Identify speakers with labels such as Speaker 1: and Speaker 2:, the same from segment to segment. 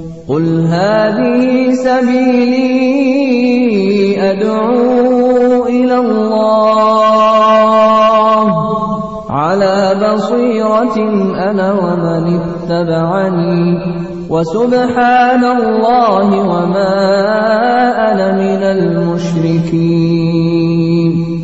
Speaker 1: قل هذه سبيلي أدعو إلى الله على بصيرة أنا ومن اتبعني وسبحان الله وما أنا من المشركين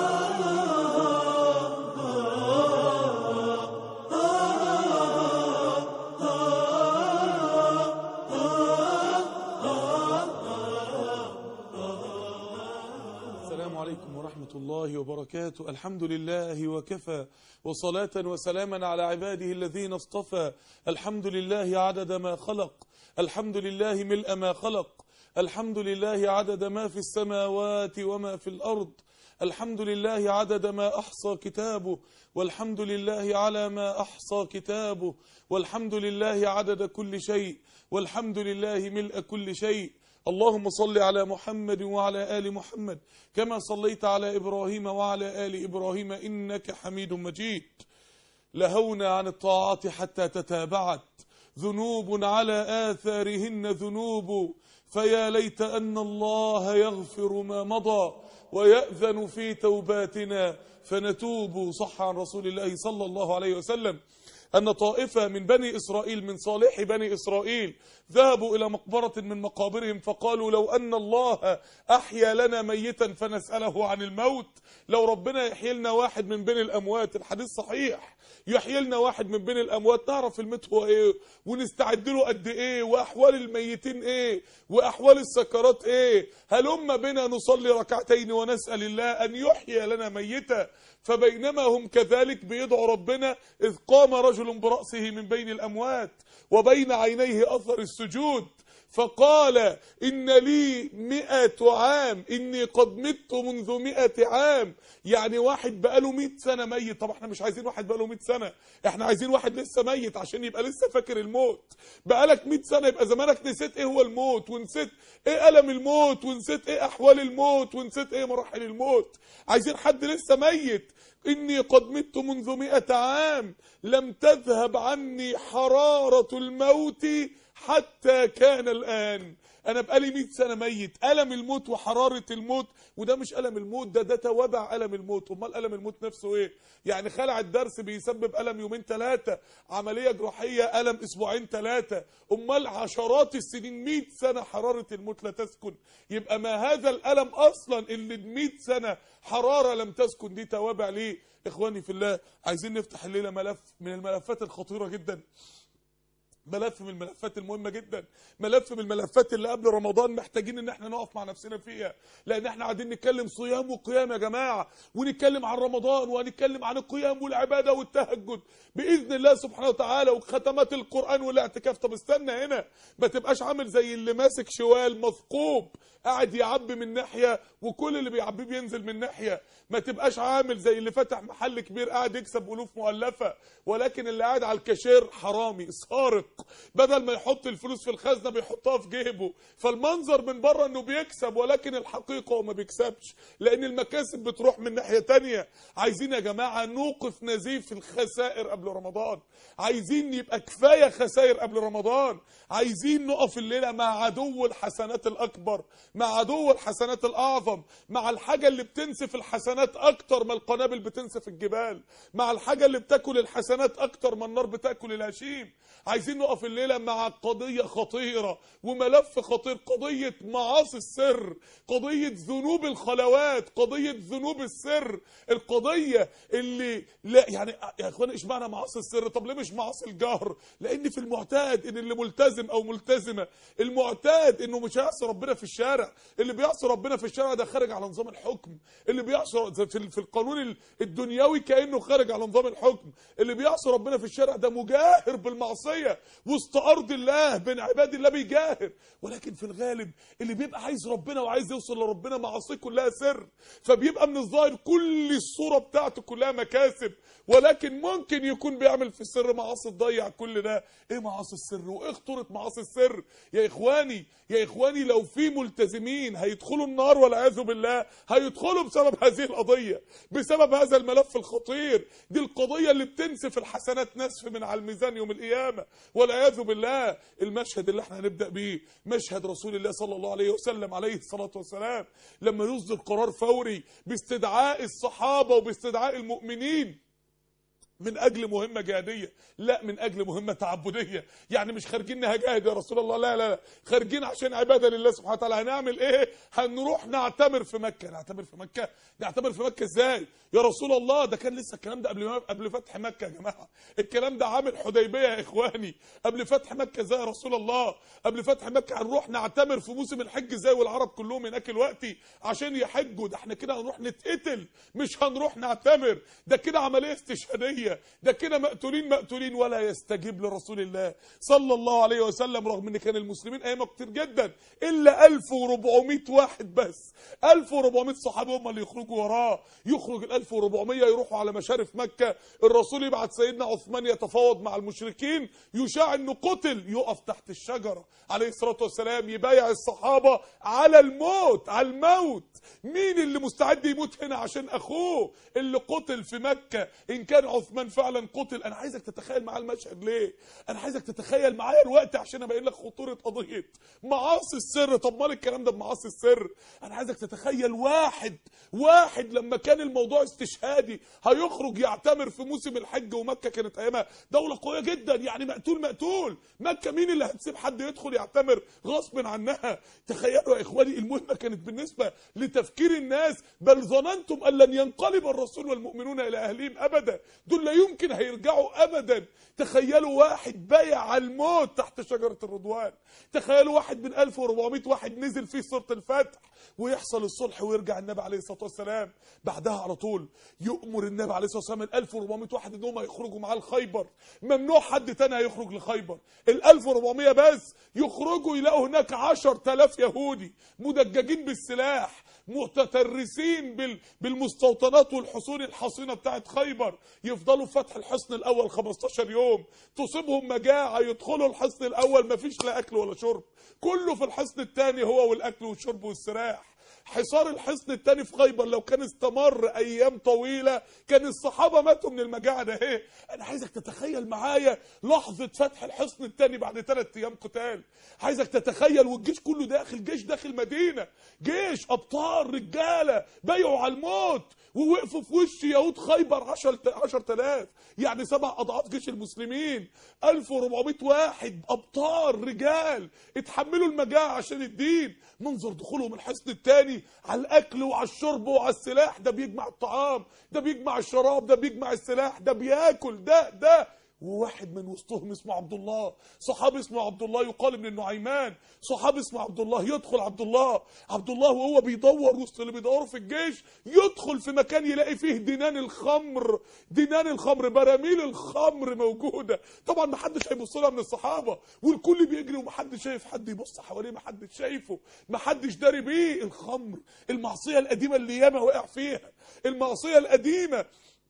Speaker 2: السلام عليكم ورحمة الله وبركاته الحمد لله وكفى وصلاة وسلاما على عباده الذين اصطفى الحمد لله عدد ما خلق الحمد لله ملء ما خلق الحمد لله عدد ما في السماوات وما في الأرض الحمد لله عدد ما أحصى كتابه والحمد لله على ما أحصى كتابه والحمد لله عدد كل شيء والحمد لله ملء كل شيء اللهم صل على محمد وعلى آل محمد كما صليت على إبراهيم وعلى آل إبراهيم إنك حميد مجيد لهونا عن الطاعات حتى تتابعت ذنوب على آثارهن ذنوب فيا ليت أن الله يغفر ما مضى ويأذن في توباتنا فنتوب صح عن رسول الله صلى الله عليه وسلم أن طائفة من بني إسرائيل من صالح بني إسرائيل ذهبوا إلى مقبرة من مقابرهم فقالوا لو أن الله أحيا لنا ميتا فنسأله عن الموت لو ربنا يحيي لنا واحد من بين الأموات الحديث صحيح يحيي لنا واحد من بين الأموات نعرف الموت هو إيه ونستعد له قد إيه وأحوال الميتين إيه وأحوال السكرات إيه هلم بنا نصلي ركعتين ونسأل الله أن يحيي لنا ميتا فبينما هم كذلك بيدعوا ربنا إذ قام رجل برأسه من بين الأموات وبين عينيه أثر السجود فقال إن لي مئة عام إني قد مت منذ مئة عام يعني واحد بقاله مئة سنة ميت طب احنا مش عايزين واحد بقاله مئة سنة احنا عايزين واحد لسه ميت عشان يبقى لسه فاكر الموت بقالك مئة سنة يبقى زمانك نسيت ايه هو الموت ونسيت ايه ألم الموت ونسيت ايه أحوال الموت ونسيت ايه مراحل الموت عايزين حد لسه ميت إني قد مت منذ مئة عام لم تذهب عني حرارة الموت حتى كان الآن أنا بقالي 100 سنة ميت ألم الموت وحرارة الموت وده مش ألم الموت ده ده توابع ألم الموت أمال ألم الموت نفسه إيه يعني خلع الدرس بيسبب ألم يومين ثلاثة عملية جراحية ألم أسبوعين ثلاثة أمال عشرات السنين 100 سنة حرارة الموت لا تسكن يبقى ما هذا الألم أصلا اللي 100 سنة حرارة لم تسكن دي توابع ليه إخواني في الله عايزين نفتح الليلة ملف من الملفات الخطيرة جدا ملف من الملفات المهمة جدا ملف من الملفات اللي قبل رمضان محتاجين ان احنا نقف مع نفسنا فيها لان احنا قاعدين نتكلم صيام وقيام يا جماعة ونتكلم عن رمضان وهنتكلم عن القيام والعبادة والتهجد بإذن الله سبحانه وتعالى وختمات القرآن والاعتكاف طب استنى هنا ما تبقاش عامل زي اللي ماسك شوال مثقوب قاعد يعبي من ناحية وكل اللي بيعبيه بينزل من ناحية ما تبقاش عامل زي اللي فتح محل كبير قاعد يكسب ألوف مؤلفة ولكن اللي قاعد على الكاشير حرامي سارق بدل ما يحط الفلوس في الخزنة بيحطها في جيبه فالمنظر من بره انه بيكسب ولكن الحقيقة هو ما بيكسبش لان المكاسب بتروح من ناحية تانية عايزين يا جماعة نوقف نزيف الخسائر قبل رمضان عايزين يبقى كفاية خسائر قبل رمضان عايزين نقف الليلة مع عدو الحسنات الأكبر مع عدو الحسنات الأعظم مع الحاجة اللي بتنسف الحسنات أكتر ما القنابل بتنسف الجبال مع الحاجة اللي بتاكل الحسنات أكتر ما النار بتاكل الهشيم عايزين نقف الليلة مع قضية خطيرة وملف خطير قضية معاصي السر قضية ذنوب الخلوات قضية ذنوب السر القضية اللي لا يعني يا اخوان ايش معنى معاصي السر طب ليه مش معاصي الجهر لان في المعتاد ان اللي ملتزم او ملتزمة المعتاد انه مش هيعصي ربنا في الشارع اللي بيعصي ربنا في الشارع ده خارج على نظام الحكم اللي بيعصي في في القانون الدنيوي كانه خارج على نظام الحكم اللي بيعصي ربنا في الشارع ده مجاهر بالمعصية وسط ارض الله بين عباد الله بيجاهر ولكن في الغالب اللي بيبقى عايز ربنا وعايز يوصل لربنا معاصيه كلها سر فبيبقى من الظاهر كل الصورة بتاعته كلها مكاسب ولكن ممكن يكون بيعمل في السر معاصي تضيع كل ده ايه معاصي السر وايه خطورة معاصي السر يا اخواني يا اخواني لو في ملتزمين هيدخلوا النار والعياذ بالله هيدخلوا بسبب هذه القضية بسبب هذا الملف الخطير دي القضية اللي بتنسف الحسنات نسف من على الميزان يوم القيامة والعياذ بالله المشهد اللي احنا هنبدا بيه مشهد رسول الله صلى الله عليه وسلم عليه الصلاه والسلام لما يصدر قرار فوري باستدعاء الصحابه وباستدعاء المؤمنين من اجل مهمه جهاديه لا من اجل مهمه تعبديه يعني مش خارجين نجاهد يا رسول الله لا لا لا خارجين عشان عباده لله سبحانه وتعالى هنعمل ايه هنروح نعتمر في مكه نعتمر في مكه نعتمر في مكه ازاي يا رسول الله ده كان لسه الكلام ده قبل ما قبل فتح مكه يا جماعه الكلام ده عامل حديبيه يا اخواني قبل فتح مكه ازاي يا رسول الله قبل فتح مكه هنروح نعتمر في موسم الحج ازاي والعرب كلهم هناك دلوقتي عشان يحجوا ده احنا كده هنروح نتقتل مش هنروح نعتمر ده كده عمليه استشهاديه ده كده مقتولين مقتولين ولا يستجيب لرسول الله صلى الله عليه وسلم رغم ان كان المسلمين ايامه كتير جدا الا 1400 واحد بس 1400 صحابي هم اللي يخرجوا وراه يخرج ال 1400 يروحوا على مشارف مكه الرسول يبعت سيدنا عثمان يتفاوض مع المشركين يشاع انه قتل يقف تحت الشجره عليه الصلاه والسلام يبايع الصحابه على الموت على الموت مين اللي مستعد يموت هنا عشان اخوه اللي قتل في مكه ان كان عثمان فعلا قتل انا عايزك تتخيل معايا المشهد ليه انا عايزك تتخيل معايا الوقت عشان ابين لك خطوره قضيه معاصي السر طب مال الكلام ده بمعاصي السر انا عايزك تتخيل واحد واحد لما كان الموضوع استشهادي هيخرج يعتمر في موسم الحج ومكه كانت ايامها دوله قويه جدا يعني مقتول مقتول مكه مين اللي هتسيب حد يدخل يعتمر غصب عنها تخيلوا يا اخواني المهمه كانت بالنسبه لتفكير الناس بل ظننتم ان لن ينقلب الرسول والمؤمنون الى اهلهم ابدا دول لا يمكن هيرجعوا ابدا تخيلوا واحد بايع على الموت تحت شجره الرضوان تخيلوا واحد من 1400 واحد نزل فيه سوره الفتح ويحصل الصلح ويرجع النبي عليه الصلاه والسلام بعدها على طول يؤمر النبي عليه الصلاه والسلام ال 1400 واحد ان هم يخرجوا معاه لخيبر ممنوع حد تاني هيخرج لخيبر ال 1400 بس يخرجوا يلاقوا هناك 10000 يهودي مدججين بالسلاح متترسين بال بالمستوطنات والحصون الحصينه بتاعت خيبر يفضلوا في فتح الحصن الاول 15 يوم تصيبهم مجاعه يدخلوا الحصن الاول مفيش لا اكل ولا شرب كله في الحصن الثاني هو والاكل والشرب والسراح حصار الحصن الثاني في خيبر لو كان استمر ايام طويله كان الصحابه ماتوا من المجاعه ده ايه انا عايزك تتخيل معايا لحظه فتح الحصن الثاني بعد ثلاث ايام قتال عايزك تتخيل والجيش كله داخل جيش داخل مدينه جيش ابطال رجاله بايعوا على الموت ووقفوا في وش يهود خيبر 10 10000 يعني سبع اضعاف جيش المسلمين 1400 واحد ابطال رجال اتحملوا المجاعه عشان الدين منظر دخولهم الحصن الثاني على الاكل وعلى الشرب وعلى السلاح ده بيجمع الطعام ده بيجمع الشراب ده بيجمع السلاح ده بياكل ده ده وواحد من وسطهم اسمه عبد الله صحابي اسمه عبد الله يقال من النعيمان صحابي اسمه عبد الله يدخل عبد الله عبد الله وهو بيدور وسط اللي بيدوروا في الجيش يدخل في مكان يلاقي فيه دينان الخمر دينان الخمر براميل الخمر موجوده طبعا ما حدش هيبص لها من الصحابه والكل بيجري وما حدش شايف حد يبص حواليه ما حدش شايفه ما حدش داري بيه الخمر المعصيه القديمه اللي ياما وقع فيها المعصيه القديمه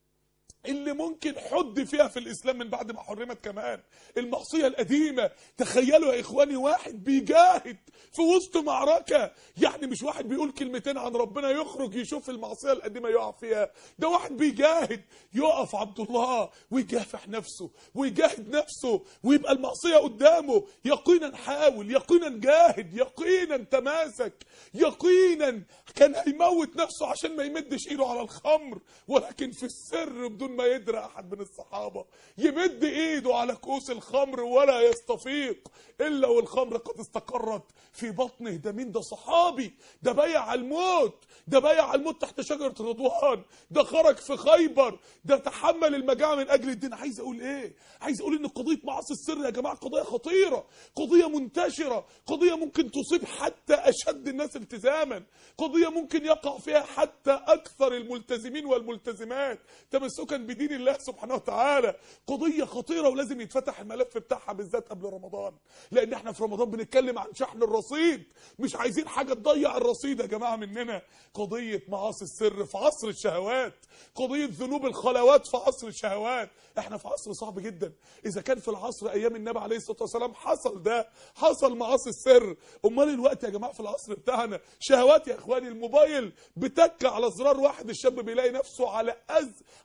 Speaker 2: اللي ممكن حد فيها في الاسلام من بعد ما حرمت كمان المعصيه القديمه تخيلوا يا اخواني واحد بيجاهد في وسط معركه يعني مش واحد بيقول كلمتين عن ربنا يخرج يشوف المعصيه القديمه يقع فيها ده واحد بيجاهد يقف عبد الله ويكافح نفسه ويجاهد نفسه ويبقى المعصيه قدامه يقينا حاول يقينا جاهد يقينا تماسك يقينا كان هيموت نفسه عشان ما يمدش ايده على الخمر ولكن في السر بدون ما يدري احد من الصحابه يمد ايده على كوس الخمر ولا يستفيق الا والخمر قد استقرت في بطنه ده مين ده صحابي ده بايع على الموت ده بايع على الموت تحت شجره رضوان ده خرج في خيبر ده تحمل المجاعه من اجل الدين عايز اقول ايه عايز اقول ان قضيه معاصي السر يا جماعه قضيه خطيره قضيه منتشره قضيه ممكن تصيب حتى اشد الناس التزاما قضيه ممكن يقع فيها حتى اكثر الملتزمين والملتزمات تمسكا بدين الله سبحانه وتعالى قضيه خطيره ولازم يتفتح الملف بتاعها بالذات قبل رمضان لان احنا في رمضان بنتكلم عن شحن الرصيد مش عايزين حاجه تضيع الرصيد يا جماعه مننا قضيه معاصي السر في عصر الشهوات قضيه ذنوب الخلوات في عصر الشهوات احنا في عصر صعب جدا اذا كان في العصر ايام النبي عليه الصلاه والسلام حصل ده حصل معاصي السر امال الوقت يا جماعه في العصر بتاعنا شهوات يا اخواني الموبايل بتك على زرار واحد الشاب بيلاقي نفسه على أز على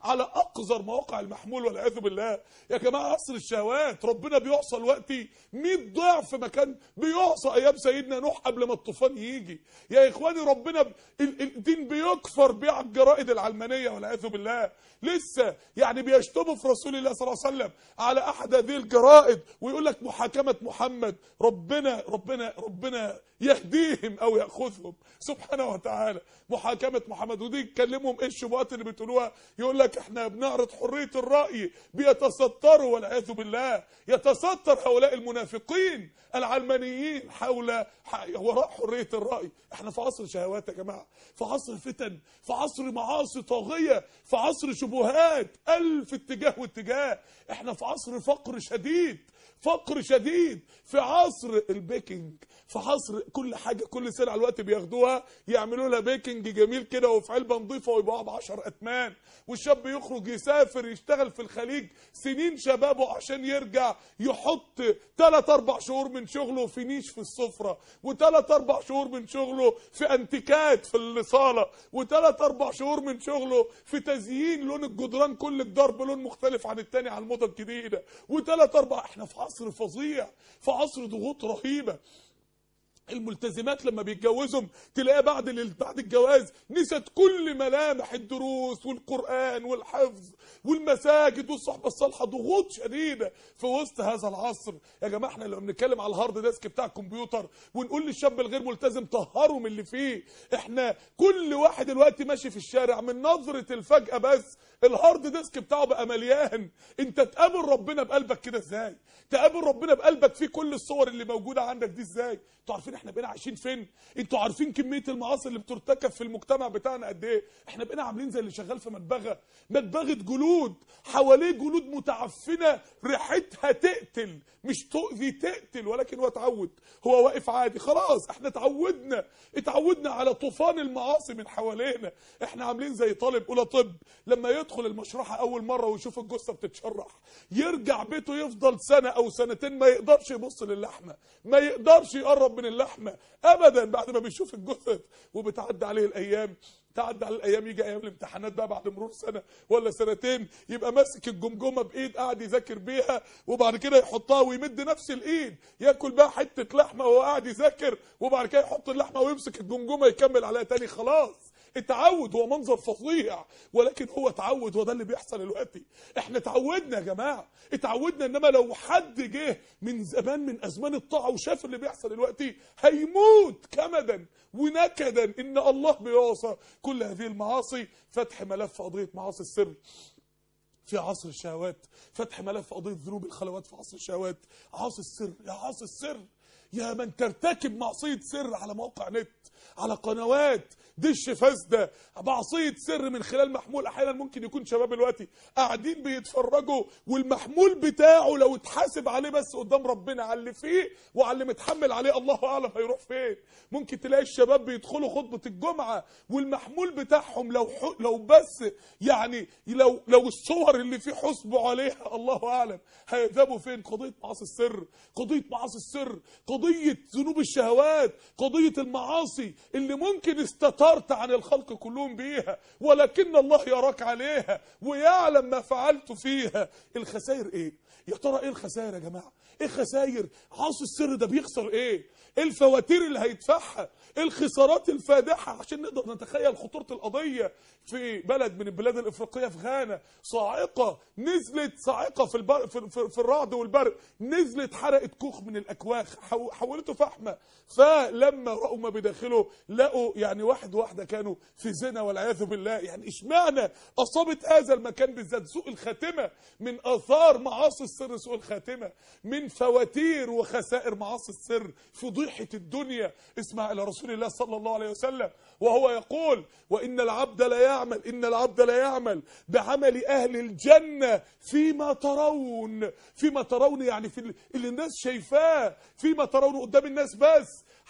Speaker 2: اقذر مواقع المحمول والعياذ بالله يا جماعه عصر الشهوات ربنا بيعصى دلوقتي 100 ضعف ما كان بيعصى ايام سيدنا نوح قبل ما الطوفان يجي يا اخواني ربنا ب... ال- الدين بيكفر بيه على الجرائد العلمانيه والعياذ بالله لسه يعني بيشتموا في رسول الله صلى الله عليه وسلم على احد هذه الجرائد ويقول لك محاكمه محمد ربنا ربنا ربنا يهديهم او ياخذهم سبحانه وتعالى محاكمه محمد ودي يكلمهم ايه الشبهات اللي بتقولوها يقول لك احنا بنعرض حريه الراي بيتستروا والعياذ بالله يتستر هؤلاء المنافقين العلمانيين حول ح- وراء حريه الراي احنا في عصر شهوات يا جماعه في عصر فتن في عصر معاصي طاغيه في عصر شبهات الف اتجاه واتجاه احنا في عصر فقر شديد فقر شديد في عصر البيكنج في عصر كل حاجه كل سنه على الوقت بياخدوها يعملوا لها بيكنج جميل كده وفي علبه نظيفه ويبيعوها ب 10 اتمان والشاب يخرج يسافر يشتغل في الخليج سنين شبابه عشان يرجع يحط 3 4 شهور من شغله في نيش في السفره وثلاث اربع شهور من شغله في انتيكات في الصاله وثلاث اربع شهور من شغله في تزيين لون الجدران كل الدار بلون مختلف عن التاني على الموضه الجديده وثلاث اربع احنا في عصر فظيع في عصر ضغوط رهيبه الملتزمات لما بيتجوزهم تلاقيها بعد ال- بعد الجواز نست كل ملامح الدروس والقرآن والحفظ والمساجد والصحبة الصالحة ضغوط شديدة في وسط هذا العصر يا جماعة احنا لما بنتكلم على الهارد ديسك بتاع الكمبيوتر ونقول للشاب الغير ملتزم طهره من اللي فيه احنا كل واحد دلوقتي ماشي في الشارع من نظرة الفجأة بس الهارد ديسك بتاعه بقى مليان انت تقابل ربنا بقلبك كده ازاي تقابل ربنا بقلبك فيه كل الصور اللي موجوده عندك دي ازاي انتوا عارفين احنا بقينا عايشين فين انتوا عارفين كميه المعاصي اللي بترتكب في المجتمع بتاعنا قد ايه احنا بقينا عاملين زي اللي شغال في مدبغه مدبغه جلود حواليه جلود متعفنه ريحتها تقتل مش تؤذي تقتل ولكن هو اتعود هو واقف عادي خلاص احنا اتعودنا اتعودنا على طوفان المعاصي من حوالينا احنا عاملين زي طالب اولى طب لما يدخل المشرحه اول مره ويشوف الجثه بتتشرح يرجع بيته يفضل سنه او سنتين ما يقدرش يبص للحمه ما يقدرش يقرب من اللحمه ابدا بعد ما بيشوف الجثث وبتعدي عليه الايام تعدي على الايام يجي ايام الامتحانات بقى بعد مرور سنه ولا سنتين يبقى ماسك الجمجمه بايد قاعد يذاكر بيها وبعد كده يحطها ويمد نفس الايد ياكل بقى حته لحمه وهو قاعد يذاكر وبعد كده يحط اللحمه ويمسك الجمجمه يكمل عليها تاني خلاص اتعود هو منظر فظيع ولكن هو اتعود هو ده اللي بيحصل دلوقتي احنا اتعودنا يا جماعه اتعودنا انما لو حد جه من زمان من ازمان الطاعه وشاف اللي بيحصل دلوقتي هيموت كمدا ونكدا ان الله بيعصى كل هذه المعاصي فتح ملف قضيه معاصي السر في عصر الشهوات فتح ملف قضيه ذنوب الخلوات في عصر الشهوات عاصي السر يا عاصي السر يا من ترتكب معصيه سر على موقع نت على قنوات دش فاسده معصيه سر من خلال محمول احيانا ممكن يكون شباب دلوقتي قاعدين بيتفرجوا والمحمول بتاعه لو اتحاسب عليه بس قدام ربنا على اللي فيه وعلى اللي متحمل عليه الله اعلم هيروح فين ممكن تلاقي الشباب بيدخلوا خطبه الجمعه والمحمول بتاعهم لو ح... لو بس يعني لو لو الصور اللي فيه حسبوا عليها الله اعلم هيذهبوا فين قضيه معاصي السر قضيه معاصي السر قضيه ذنوب الشهوات قضيه المعاصي اللي ممكن استترت عن الخلق كلهم بيها ولكن الله يراك عليها ويعلم ما فعلت فيها الخسائر ايه يا ترى ايه الخسائر يا جماعه ايه خسائر عاصي السر ده بيخسر ايه ايه الفواتير اللي هيدفعها ايه الخسارات الفادحه عشان نقدر نتخيل خطوره القضيه في بلد من البلاد الافريقيه في غانا صاعقه نزلت صاعقه في البر في, في, في الرعد والبرق نزلت حرقت كوخ من الاكواخ حو- حولته فحمه فلما راوا ما بداخله لقوا يعني واحد واحده كانوا في زنا والعياذ بالله يعني اشمعنى اصابت هذا المكان بالذات سوء الخاتمه من اثار معاصي السر سوء الخاتمه من فواتير وخسائر معاصي السر فضيحه الدنيا اسمع الى رسول الله صلى الله عليه وسلم وهو يقول وان العبد لا يعمل ان العبد لا يعمل بعمل اهل الجنه فيما ترون فيما ترون يعني في ال- اللي الناس شايفاه فيما ترون قدام الناس بس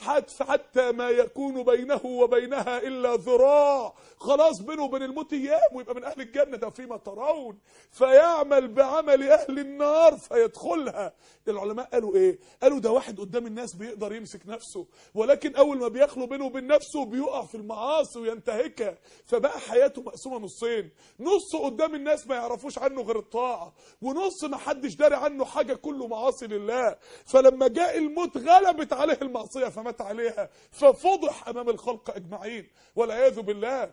Speaker 2: حتى حتى ما يكون بينه وبينها الا ذراع خلاص بينه وبين الموت ايام ويبقى من اهل الجنه ده فيما ترون فيعمل بعمل اهل النار فيدخلها العلماء قالوا ايه قالوا ده واحد قدام الناس بيقدر يمسك نفسه ولكن اول ما بيخلو بينه وبين نفسه بيقع في المعاصي وينتهكها فبقى حياته مقسومه نصين نص قدام الناس ما يعرفوش عنه غير الطاعه ونص ما حدش داري عنه حاجه كله معاصي لله فلما جاء الموت غلبت عليه المعصيه فمات عليها ففضح امام الخلق اجمعين والعياذ بالله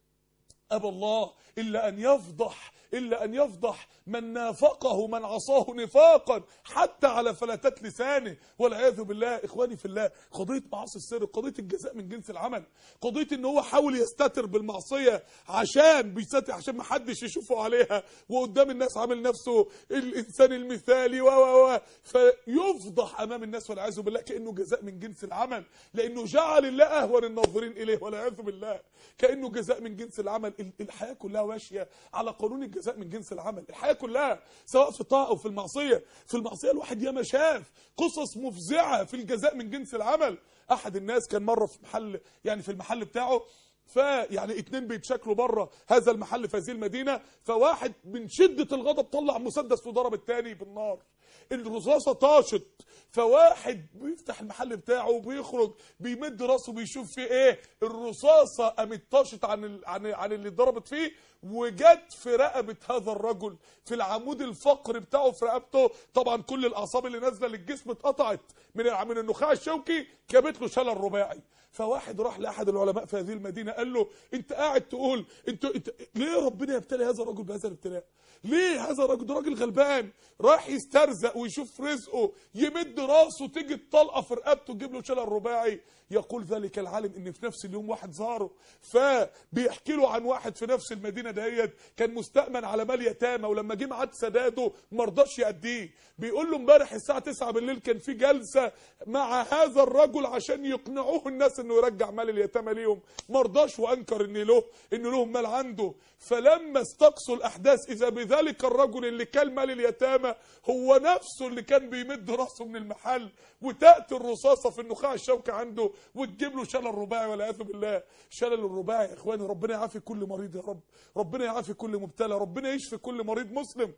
Speaker 2: أبى الله إلا أن يفضح إلا أن يفضح من نافقه من عصاه نفاقا حتى على فلتات لسانه والعياذ بالله إخواني في الله قضية معاصي السر قضية الجزاء من جنس العمل قضية إن هو حاول يستتر بالمعصية عشان بيستتر عشان ما حدش يشوفه عليها وقدام الناس عامل نفسه الإنسان المثالي و و و فيفضح أمام الناس والعياذ بالله كأنه جزاء من جنس العمل لأنه جعل الله أهون الناظرين إليه والعياذ بالله كأنه جزاء من جنس العمل ال- الحياة كلها ماشية على قانون الجزاء من جنس العمل الحياة كلها سواء في الطاعة أو في المعصية في المعصية الواحد ياما شاف قصص مفزعة في الجزاء من جنس العمل أحد الناس كان مرة في محل يعني في المحل بتاعه فيعني اتنين بيتشكلوا بره هذا المحل في هذه المدينة فواحد من شدة الغضب طلع مسدس وضرب التاني بالنار الرصاصة طاشت فواحد بيفتح المحل بتاعه وبيخرج بيمد راسه بيشوف فيه ايه الرصاصة قامت طاشت عن ال... عن عن اللي اتضربت فيه وجت في رقبة هذا الرجل في العمود الفقري بتاعه في رقبته طبعا كل الاعصاب اللي نازله للجسم اتقطعت من من النخاع الشوكي جابت له شلل رباعي فواحد راح لاحد العلماء في هذه المدينه قال له انت قاعد تقول انت, انت ليه ربنا يبتلي هذا الرجل بهذا الابتلاء ليه هذا الراجل ده راجل غلبان راح يسترزق ويشوف رزقه يمد راسه تيجي الطلقه في رقبته تجيب له شلل رباعي يقول ذلك العالم ان في نفس اليوم واحد زاره فبيحكي له عن واحد في نفس المدينه ديت كان مستأمن على مال يتامى ولما جه ميعاد سداده ما رضاش يأديه بيقول له امبارح الساعه 9 بالليل كان في جلسه مع هذا الرجل عشان يقنعوه الناس انه يرجع مال اليتامى ليهم ما رضاش وانكر ان له ان لهم مال عنده فلما استقصوا الاحداث اذا بذلك الرجل اللي كان مال اليتامى هو نفسه اللي كان بيمد راسه من المحل وتاتي الرصاصه في النخاع الشوكي عنده وتجيب له شلل رباعي والعياذ بالله شلل الرباعي يا اخواني ربنا يعافي كل مريض يا رب ربنا يعافي كل مبتلى ربنا يشفي كل مريض مسلم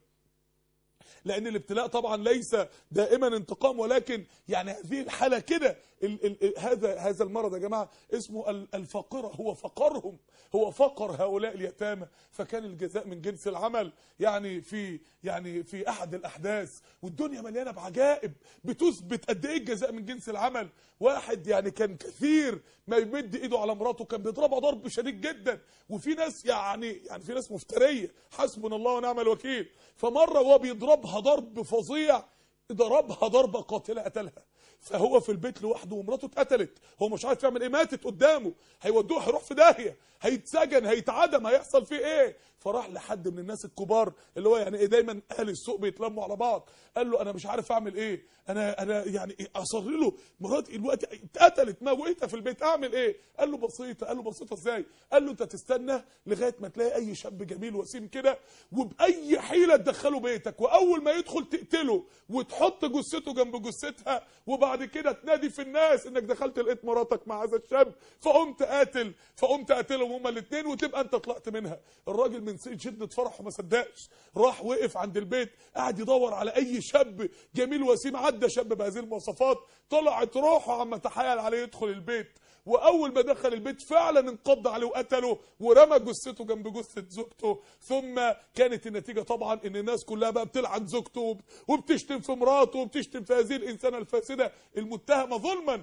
Speaker 2: لان الابتلاء طبعا ليس دائما انتقام ولكن يعني هذه الحاله كده ال- ال- ال- هذا هذا المرض يا جماعه اسمه ال- الفقره هو فقرهم هو فقر هؤلاء اليتامى فكان الجزاء من جنس العمل يعني في يعني في احد الاحداث والدنيا مليانه بعجائب بتثبت قد ايه الجزاء من جنس العمل واحد يعني كان كثير ما يمد ايده على مراته كان بيضربها ضرب شديد جدا وفي ناس يعني يعني في ناس مفتريه حسبنا الله ونعم الوكيل فمره وهو بيضربها ضرب فظيع ضربها ضربه قاتله قتلها فهو في البيت لوحده ومراته اتقتلت هو مش عارف يعمل ايه ماتت قدامه هيودوه هيروح في داهيه هيتسجن هيتعدم هيحصل فيه ايه فراح لحد من الناس الكبار اللي هو يعني ايه دايما اهل السوق بيتلموا على بعض قال له انا مش عارف اعمل ايه انا انا يعني إيه اصر له مراتي الوقت اتقتلت موتها في البيت اعمل ايه قال له بسيطه قال له بسيطه ازاي قال له انت تستنى لغايه ما تلاقي اي شاب جميل وسيم كده وباي حيله تدخله بيتك واول ما يدخل تقتله وتحط جثته جنب جثتها وبعد كده تنادي في الناس انك دخلت لقيت مراتك مع هذا الشاب فقمت قاتل فقمت قاتلهم هما الاثنين وتبقى انت طلعت منها الراجل من شده فرحه ما صدقش راح وقف عند البيت قعد يدور على اي شاب جميل وسيم عدى شاب بهذه المواصفات طلعت روحه عما تحايل عليه يدخل البيت واول ما دخل البيت فعلا انقض عليه وقتله ورمى جثته جنب جثه زوجته ثم كانت النتيجه طبعا ان الناس كلها بقى بتلعن زوجته وب- وبتشتم في مراته وبتشتم في هذه الانسانه الفاسده المتهمه ظلما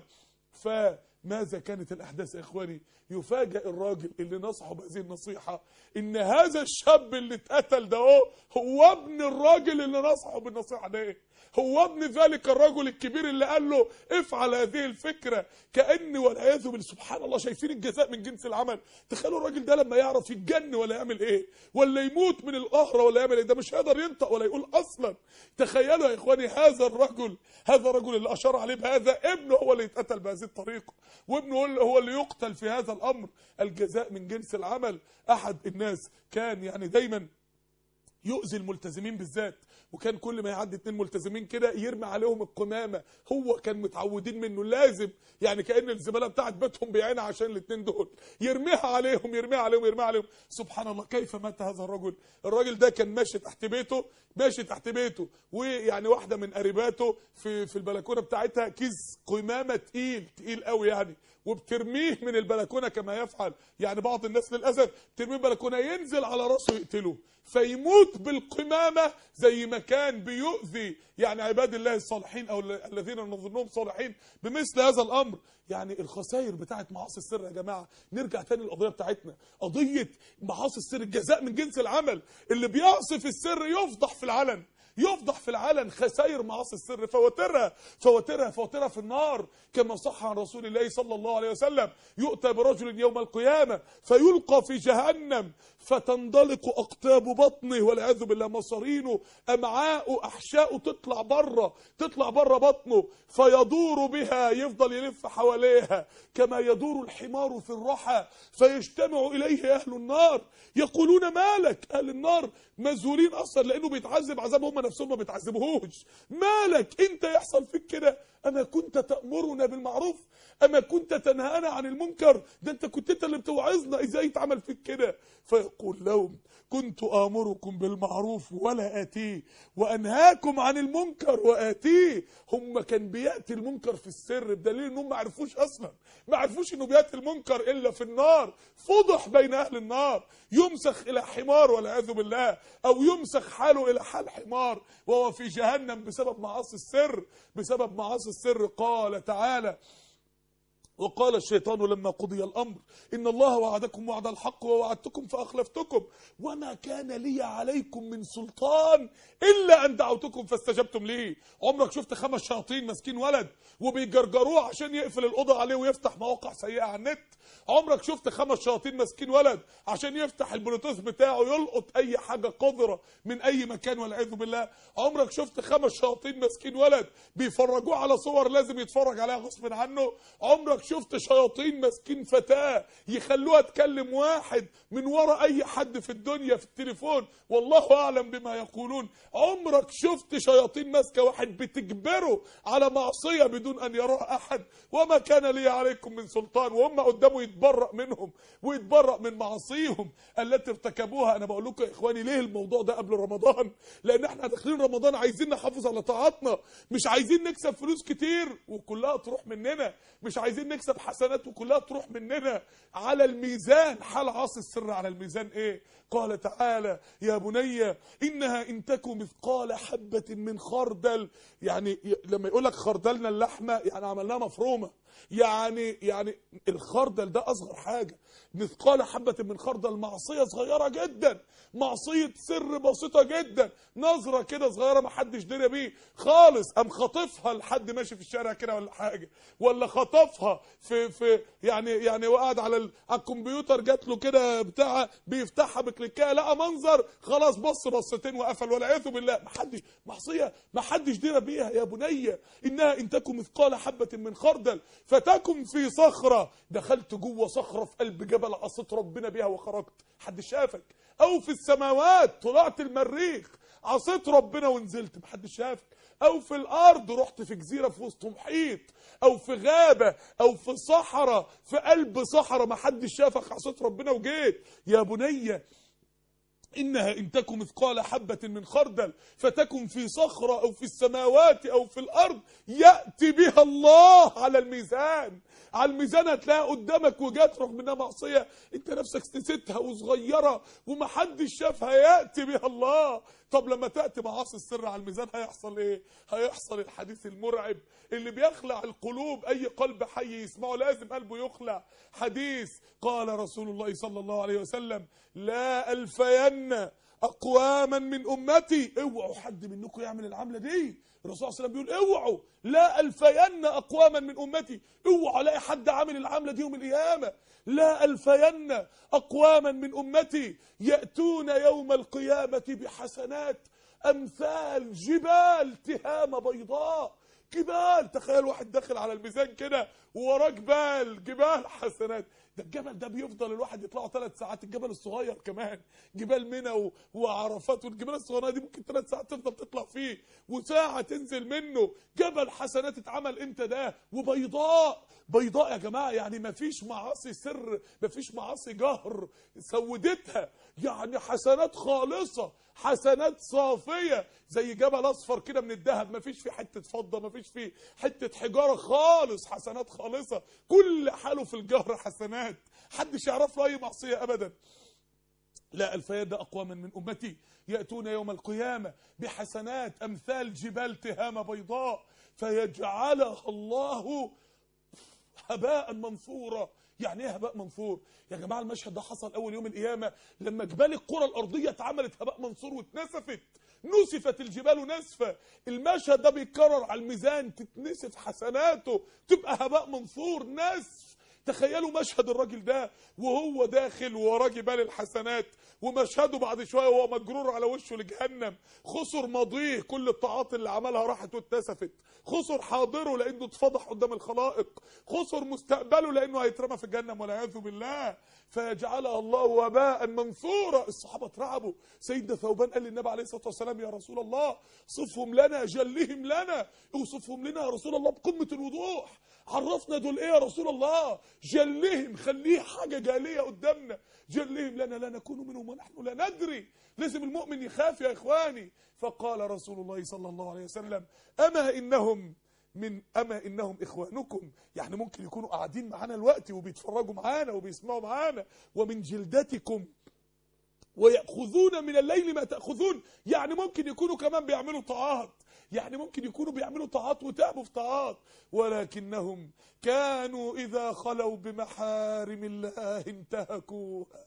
Speaker 2: فماذا كانت الاحداث يا اخواني يفاجئ الراجل اللي نصحه بهذه النصيحه ان هذا الشاب اللي اتقتل ده هو هو ابن الراجل اللي نصحه بالنصيحه ده هو ابن ذلك الرجل الكبير اللي قال له افعل هذه الفكره كان والعياذ بالله سبحان الله شايفين الجزاء من جنس العمل تخيلوا الراجل ده لما يعرف يتجن ولا يعمل ايه ولا يموت من القهره ولا يعمل ايه ده مش هيقدر ينطق ولا يقول اصلا تخيلوا يا اخواني هذا الرجل هذا الرجل اللي اشار عليه بهذا ابنه هو اللي يتقتل بهذه الطريقه وابنه هو اللي- هو اللي يقتل في هذا الامر الجزاء من جنس العمل احد الناس كان يعني دايما يؤذي الملتزمين بالذات وكان كل ما يعدي اتنين ملتزمين كده يرمي عليهم القمامه هو كان متعودين منه لازم يعني كان الزباله بتاعت بيتهم بيعينها عشان الاتنين دول يرميها عليهم يرميها عليهم يرميها عليهم سبحان الله كيف مات هذا الرجل الراجل ده كان ماشي تحت بيته ماشي تحت بيته ويعني واحده من قريباته في في البلكونه بتاعتها كيس قمامه تقيل تقيل قوي يعني وبترميه من البلكونه كما يفعل يعني بعض الناس للاسف ترميه البلكونه ينزل على راسه يقتله فيموت بالقمامه زي ما كان بيؤذي يعني عباد الله الصالحين او الذين نظنهم صالحين بمثل هذا الامر يعني الخسائر بتاعت معاصي السر يا جماعه نرجع تاني للقضيه بتاعتنا قضيه معاصي السر الجزاء من جنس العمل اللي بيعصي في السر يفضح في العلن يفضح في العلن خسائر معاصي السر فواترها فواترها فواترها في النار كما صح عن رسول الله صلى الله عليه وسلم يؤتى برجل يوم القيامة فيلقى في جهنم فتندلق أقتاب بطنه والعياذ بالله مصارينه أمعاء أحشاء تطلع بره تطلع بره بطنه فيدور بها يفضل يلف حواليها كما يدور الحمار في الرحى فيجتمع إليه أهل النار يقولون مالك أهل النار مذهولين أصلا لأنه بيتعذب عذاب هم نفسهم ما بيتعذبوهوش مالك انت يحصل فيك كده اما كنت تأمرنا بالمعروف اما كنت تنهانا عن المنكر ده انت كنت انت اللي بتوعظنا ازاي يتعمل فيك كده فيقول لهم كنت آمركم بالمعروف ولا آتيه وأنهاكم عن المنكر وآتيه هم كان بيأتي المنكر في السر بدليل انهم ما عرفوش أصلا ما عرفوش انه بيأتي المنكر إلا في النار فضح بين أهل النار يمسخ إلى حمار والعياذ بالله أو يمسخ حاله إلى حال حمار وهو في جهنم بسبب معاصي السر بسبب معاصي السر قال تعالى وقال الشيطان لما قضي الأمر إن الله وعدكم وعد الحق ووعدتكم فأخلفتكم وما كان لي عليكم من سلطان إلا أن دعوتكم فاستجبتم لي عمرك شفت خمس شياطين ماسكين ولد وبيجرجروه عشان يقفل الأوضة عليه ويفتح مواقع سيئة على النت عمرك شفت خمس شياطين ماسكين ولد عشان يفتح البلوتوث بتاعه يلقط أي حاجة قذرة من أي مكان والعياذ بالله عمرك شفت خمس شياطين ماسكين ولد بيفرجوه على صور لازم يتفرج عليها غصب عنه عمرك شفت شياطين ماسكين فتاة يخلوها تكلم واحد من ورا اي حد في الدنيا في التليفون والله اعلم بما يقولون عمرك شفت شياطين ماسكه واحد بتجبره على معصيه بدون ان يراه احد وما كان لي عليكم من سلطان وهم قدامه يتبرأ منهم ويتبرأ من معاصيهم التي ارتكبوها انا بقول لكم يا اخواني ليه الموضوع ده قبل رمضان لان احنا داخلين رمضان عايزين نحافظ على طاعاتنا مش عايزين نكسب فلوس كتير وكلها تروح مننا مش عايزين نكسب حسنات وكلها تروح مننا على الميزان حال عاصي السر على الميزان ايه قال تعالى يا بني انها ان تك مثقال حبه من خردل يعني لما يقول لك خردلنا اللحمه يعني عملناها مفرومه يعني يعني الخردل ده اصغر حاجه مثقال حبه من خردل معصيه صغيره جدا معصيه سر بسيطه جدا نظره كده صغيره ما حدش دري بيه خالص قام خاطفها لحد ماشي في الشارع كده ولا حاجه ولا خطفها في في يعني يعني وقعد على ال- على الكمبيوتر جات له كده بتاع بيفتحها بكليكها لقى منظر خلاص بص بصتين وقفل والعياذ بالله ما حدش معصيه ما حدش دري بيها يا بني انها ان تكن مثقال حبه من خردل فتكن في صخره دخلت جوه صخره في قلب جبل عصيت ربنا بيها وخرجت حد شافك او في السماوات طلعت المريخ عصيت ربنا ونزلت محدش شافك او في الارض رحت في جزيره في وسط محيط او في غابه او في صحراء في قلب صحراء محدش شافك عصيت ربنا وجيت يا بني إنها إن تكن مثقال حبة من خردل فتكن في صخرة أو في السماوات أو في الأرض يأتي بها الله على الميزان على الميزان هتلاقيها قدامك وجات رغم انها معصية انت نفسك نسيتها وصغيرة ومحدش شافها يأتي بها الله طب لما تأتي معاصي السر على الميزان هيحصل ايه هيحصل الحديث المرعب اللي بيخلع القلوب اي قلب حي يسمعه لازم قلبه يخلع حديث قال رسول الله صلى الله عليه وسلم لا ألفين أقواما من أمتي اوعوا حد منكم يعمل العملة دي الرسول صلى الله عليه وسلم بيقول اوعوا لا ألفين أقواما من أمتي اوعوا الاقي حد عامل العملة دي يوم القيامة لا ألفين أقواما من أمتي يأتون يوم القيامة بحسنات أمثال جبال تهامة بيضاء جبال تخيل واحد داخل على الميزان كده ووراه جبال جبال حسنات ده الجبل ده بيفضل الواحد يطلعه ثلاث ساعات الجبل الصغير كمان جبال منى و- وعرفات والجبال الصغيره دي ممكن ثلاث ساعات تفضل تطلع فيه وساعه تنزل منه جبل حسنات اتعمل امتى ده وبيضاء بيضاء يا جماعه يعني ما فيش معاصي سر ما فيش معاصي جهر سودتها يعني حسنات خالصه حسنات صافيه زي جبل اصفر كده من الذهب ما فيش فيه حته فضه ما فيش فيه حته حجاره خالص حسنات خالصه كل حاله في الجهر حسنات حدش يعرف له اي معصيه ابدا لا الفيد أقواما من أمتي يأتون يوم القيامة بحسنات أمثال جبال تهامة بيضاء فيجعلها الله هباء منثورا يعني ايه هباء منثور يا جماعه المشهد ده حصل اول يوم القيامه لما جبال القرى الارضيه اتعملت هباء منثور واتنسفت نسفت الجبال نسفا المشهد ده بيتكرر على الميزان تتنسف حسناته تبقى هباء منثور نسف تخيلوا مشهد الراجل ده وهو داخل وراه جبال الحسنات ومشهده بعد شويه وهو مجرور على وشه لجهنم خسر ماضيه كل الطاعات اللي عملها راحت واتنسفت خسر حاضره لانه اتفضح قدام الخلائق خسر مستقبله لانه هيترمى في جهنم والعياذ بالله فيجعلها الله وباء منثورا الصحابه اترعبوا سيدنا ثوبان قال للنبي عليه الصلاه والسلام يا رسول الله صفهم لنا جلهم لنا اوصفهم لنا يا رسول الله بقمه الوضوح عرفنا دول ايه يا رسول الله جلهم خليه حاجه جاليه قدامنا جلهم لنا لا نكون منهم ونحن لا ندري لازم المؤمن يخاف يا اخواني فقال رسول الله صلى الله عليه وسلم اما انهم من اما انهم اخوانكم يعني ممكن يكونوا قاعدين معانا الوقت وبيتفرجوا معانا وبيسمعوا معانا ومن جلدتكم ويأخذون من الليل ما تأخذون يعني ممكن يكونوا كمان بيعملوا طاعات يعني ممكن يكونوا بيعملوا طاعات وتعبوا في طاعات ولكنهم كانوا إذا خلوا بمحارم الله انتهكوها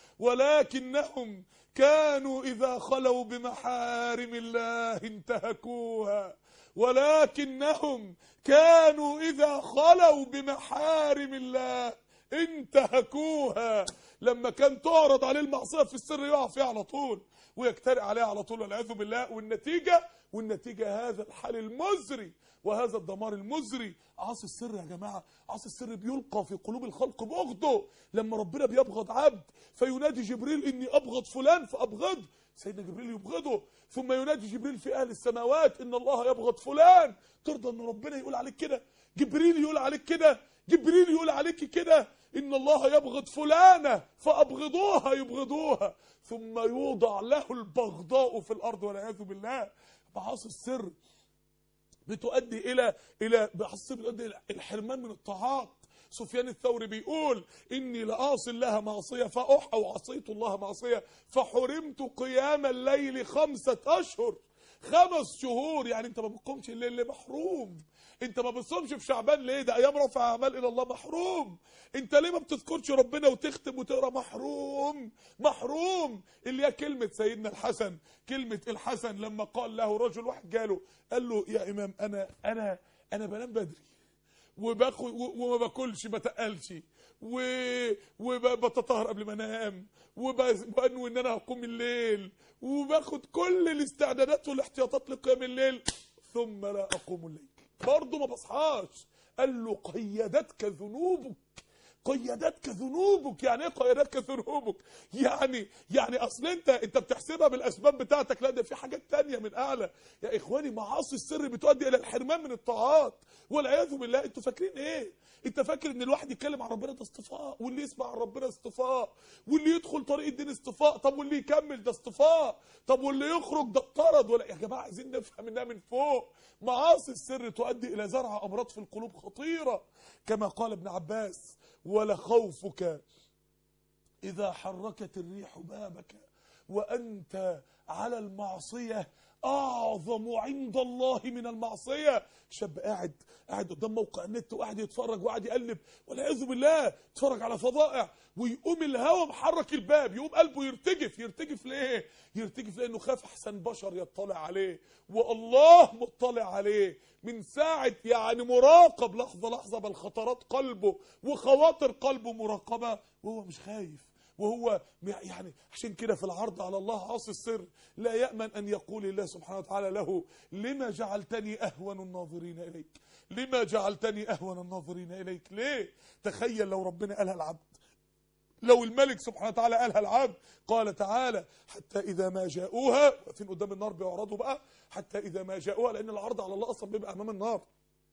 Speaker 2: ولكنهم كانوا إذا خلوا بمحارم الله انتهكوها ولكنهم كانوا إذا خلوا بمحارم الله انتهكوها لما كان تعرض عليه المعصيه في السر يقع فيها على طول ويجترئ عليها على طول والعياذ بالله والنتيجه والنتيجه هذا الحال المزري وهذا الدمار المزري عاصي السر يا جماعه عاصي السر بيلقى في قلوب الخلق بغضه لما ربنا بيبغض عبد فينادي جبريل اني ابغض فلان فابغضه سيدنا جبريل يبغضه ثم ينادي جبريل في اهل السماوات ان الله يبغض فلان ترضى ان ربنا يقول عليك كده جبريل يقول عليك كده جبريل يقول عليك كده ان الله يبغض فلانه فابغضوها يبغضوها ثم يوضع له البغضاء في الارض والعياذ بالله معاصي السر بتؤدي الى الى معاصي بتؤدي الى الحرمان من الطاعات سفيان الثوري بيقول اني لاعصي الله معصيه فاح او عصيت الله معصيه فحرمت قيام الليل خمسه اشهر خمس شهور يعني انت ما بتقومش الليل ليه محروم انت ما بتصومش في شعبان ليه ده ايام رفع اعمال الى الله محروم انت ليه ما بتذكرش ربنا وتختم وتقرا محروم محروم اللي هي كلمه سيدنا الحسن كلمه الحسن لما قال له رجل واحد جاله قال له يا امام انا انا انا بنام بدري وباخد وما باكلش ما تقلش و... وبتطهر قبل ما انام وبنوي ان انا هقوم الليل وباخد كل الاستعدادات والاحتياطات لقيام الليل ثم لا اقوم الليل برضه ما بصحاش قال له قيدتك ذنوبك قيدتك ذنوبك يعني ايه قيدتك ذنوبك يعني يعني اصل انت انت بتحسبها بالاسباب بتاعتك لا ده في حاجات تانية من اعلى يا اخواني معاصي السر بتؤدي الى الحرمان من الطاعات والعياذ بالله انتوا فاكرين ايه انت فاكر ان الواحد يتكلم عن ربنا ده اصطفاء واللي يسمع عن ربنا اصطفاء واللي يدخل طريق الدين اصطفاء طب واللي يكمل ده اصطفاء طب واللي يخرج ده اطرد ولا يا جماعه عايزين نفهم انها من فوق معاصي السر تؤدي الى زرع امراض في القلوب خطيره كما قال ابن عباس ولخوفك إذا حركت الريح بابك وأنت على المعصية أعظم عند الله من المعصية شاب قاعد قاعد قدام موقع النت وقاعد يتفرج وقاعد يقلب والعياذ بالله يتفرج على فضائع ويقوم الهوا محرك الباب يقوم قلبه يرتجف يرتجف ليه يرتجف لانه خاف احسن بشر يطلع عليه والله مطلع عليه من ساعة يعني مراقب لحظة لحظة بل خطرات قلبه وخواطر قلبه مراقبة وهو مش خايف وهو يعني عشان كده في العرض على الله عاصي السر لا يأمن أن يقول الله سبحانه وتعالى له لما جعلتني أهون الناظرين إليك لما جعلتني أهون الناظرين إليك ليه تخيل لو ربنا قالها العبد لو الملك سبحانه وتعالى قالها العبد قال تعالى حتى إذا ما جاءوها واقفين قدام النار بيعرضوا بقى حتى إذا ما جاءوها لأن العرض على الله أصلا بيبقى أمام النار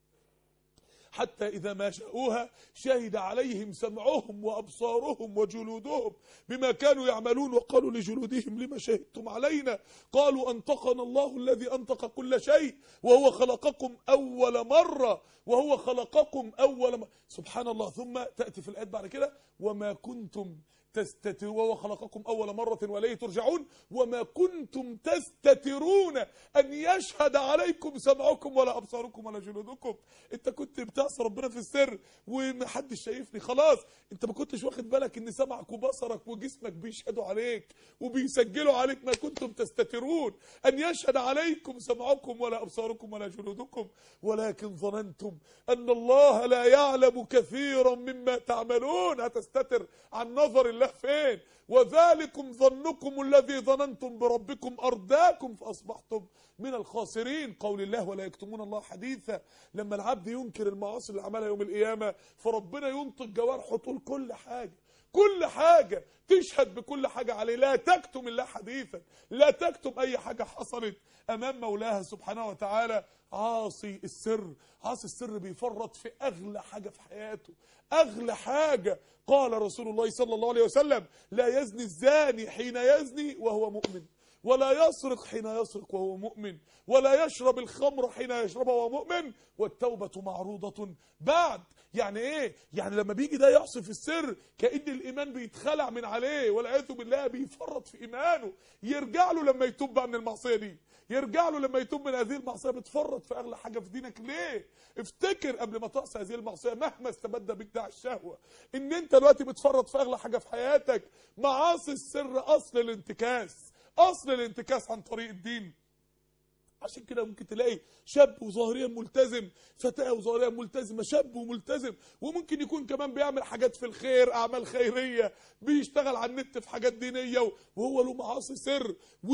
Speaker 2: حتى إذا ما جاءوها شهد عليهم سمعهم وأبصارهم وجلودهم بما كانوا يعملون وقالوا لجلودهم لما شهدتم علينا قالوا أنطقنا الله الذي أنطق كل شيء وهو خلقكم أول مرة وهو خلقكم أول مرة سبحان الله ثم تأتي في الآيات بعد كده وما كنتم تستتر وهو خلقكم أول مرة وإليه ترجعون وما كنتم تستترون أن يشهد عليكم سمعكم ولا أبصاركم ولا جلودكم أنت كنت بتعصي ربنا في السر ومحدش شايفني خلاص أنت ما كنتش واخد بالك أن سمعك وبصرك وجسمك بيشهدوا عليك وبيسجلوا عليك ما كنتم تستترون أن يشهد عليكم سمعكم ولا أبصاركم ولا جلودكم ولكن ظننتم أن الله لا يعلم كثيرا مما تعملون هتستتر عن نظر الله فين وذلكم ظنكم الذي ظننتم بربكم أرداكم فأصبحتم من الخاسرين قول الله ولا يكتمون الله حديثا لما العبد ينكر المعاصي اللي عملها يوم القيامة فربنا ينطق جوارحه طول كل حاجة كل حاجة تشهد بكل حاجة عليه لا تكتم الله حديثا لا تكتم أي حاجة حصلت أمام مولاها سبحانه وتعالى عاصي السر عاصي السر بيفرط في أغلى حاجة في حياته أغلى حاجة قال رسول الله صلى الله عليه وسلم لا يزني الزاني حين يزني وهو مؤمن ولا يسرق حين يسرق وهو مؤمن ولا يشرب الخمر حين يشربها وهو مؤمن والتوبة معروضة بعد يعني ايه يعني لما بيجي ده يعصي في السر كأن الإيمان بيتخلع من عليه والعياذ بالله بيفرط في إيمانه يرجع له لما يتوب بقى من المعصية دي يرجع له لما يتوب من هذه المعصية بتفرط في أغلى حاجة في دينك ليه افتكر قبل ما تعصي هذه المعصية مهما استبدى بك داع الشهوة ان انت دلوقتي بتفرط في أغلى حاجة في حياتك معاصي السر أصل الانتكاس اصل الانتكاس عن طريق الدين عشان كده ممكن تلاقي شاب وظاهريا ملتزم فتاة وظاهريا ملتزمة شاب وملتزم وممكن يكون كمان بيعمل حاجات في الخير أعمال خيرية بيشتغل على النت في حاجات دينية وهو له معاصي سر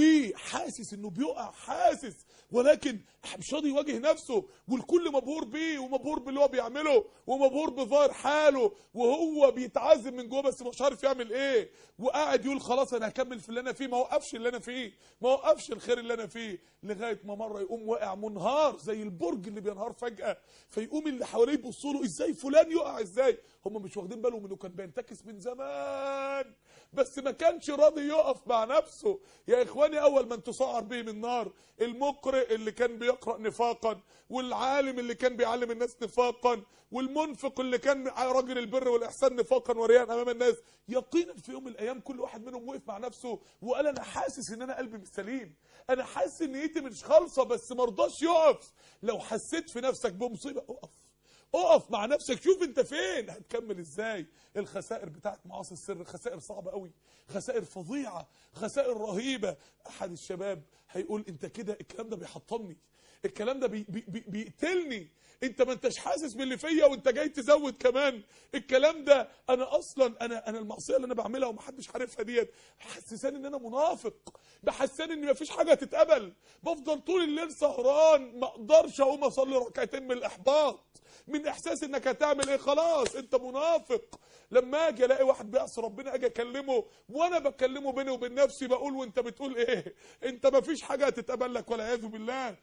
Speaker 2: وحاسس انه بيقع حاسس ولكن مش راضي يواجه نفسه والكل مبهور بيه ومبهور باللي هو بيعمله ومبهور بظاهر حاله وهو بيتعذب من جوه بس مش عارف يعمل ايه وقاعد يقول خلاص انا هكمل في اللي انا فيه ما وقفش اللي انا فيه ما وقفش الخير اللي انا فيه لغايه ما مره يقوم واقع منهار زي البرج اللي بينهار فجاه فيقوم اللي حواليه يبصوا له ازاي فلان يقع ازاي هم مش واخدين بالهم انه كان بينتكس من زمان بس ما كانش راضي يقف مع نفسه يا اخواني اول من تسعر بهم النار المقرئ اللي كان بيقرا نفاقا والعالم اللي كان بيعلم الناس نفاقا والمنفق اللي كان راجل البر والاحسان نفاقا ورياء امام الناس يقينا في يوم من الايام كل واحد منهم وقف مع نفسه وقال انا حاسس ان انا قلبي مش سليم انا حاسس ان نيتي مش خالصه بس ما رضاش يقف لو حسيت في نفسك بمصيبه اقف اقف مع نفسك شوف انت فين هتكمل ازاي الخسائر بتاعت معاصي السر خسائر صعبه قوي خسائر فظيعه خسائر رهيبه احد الشباب هيقول انت كده الكلام ده بيحطمني الكلام ده بي بي بي بيقتلني انت ما انتش حاسس باللي فيا وانت جاي تزود كمان الكلام ده انا اصلا انا انا المعصيه اللي انا بعملها ومحدش عارفها ديت حسساني ان انا منافق بحساني ان مفيش حاجه تتقبل بفضل طول الليل سهران ما اقدرش اقوم اصلي ركعتين من الاحباط من احساس انك هتعمل ايه خلاص انت منافق لما اجي الاقي واحد بيعصي ربنا اجي اكلمه وانا بكلمه بيني وبين نفسي بقول وانت بتقول ايه انت مفيش حاجه هتتقبل لك والعياذ بالله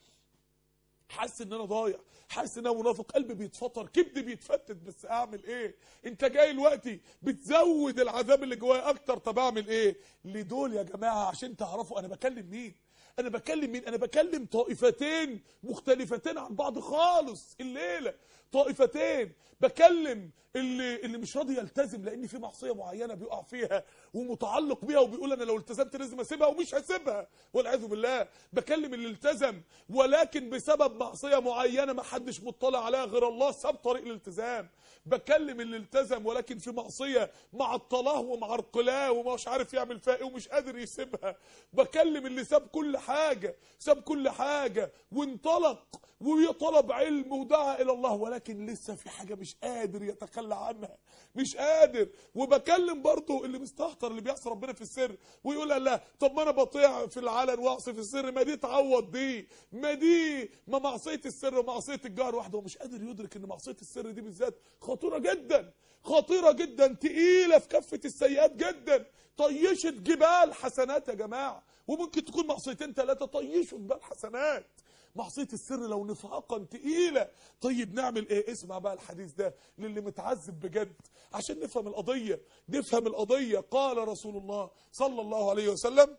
Speaker 2: حاسس ان انا ضايع حاسس ان انا منافق قلبي بيتفطر كبدي بيتفتت بس اعمل ايه انت جاي دلوقتي بتزود العذاب اللي جوايا اكتر طب اعمل ايه لدول يا جماعه عشان تعرفوا انا بكلم مين انا بكلم مين انا بكلم طائفتين مختلفتين عن بعض خالص الليله طائفتين بكلم اللي اللي مش راضي يلتزم لان في معصيه معينه بيقع فيها ومتعلق بيها وبيقول انا لو التزمت لازم اسيبها ومش هسيبها والعياذ بالله بكلم اللي التزم ولكن بسبب معصيه معينه ما حدش مطلع عليها غير الله ساب طريق الالتزام بكلم اللي التزم ولكن في معصيه معطلاه ومعرقلاه ومش عارف يعمل فيها ايه ومش قادر يسيبها بكلم اللي ساب كل حاجه ساب كل حاجه وانطلق وطلب علم ودعا الى الله ولكن ولكن لسه في حاجه مش قادر يتخلى عنها مش قادر وبكلم برضه اللي مستهتر اللي بيعصي ربنا في السر ويقول لا طب ما انا بطيع في العلن واعصي في السر ما دي تعوض دي ما دي ما معصيه السر ومعصيه الجهر واحده ومش قادر يدرك ان معصيه السر دي بالذات خطيره جدا خطيره جدا تقيله في كفه السيئات جدا طيشت جبال حسنات يا جماعه وممكن تكون معصيتين ثلاثه طيشوا جبال حسنات معصية السر لو نفاقا تقيلة طيب نعمل ايه اسمع بقى الحديث ده للي متعذب بجد عشان نفهم القضية نفهم القضية قال رسول الله صلى الله عليه وسلم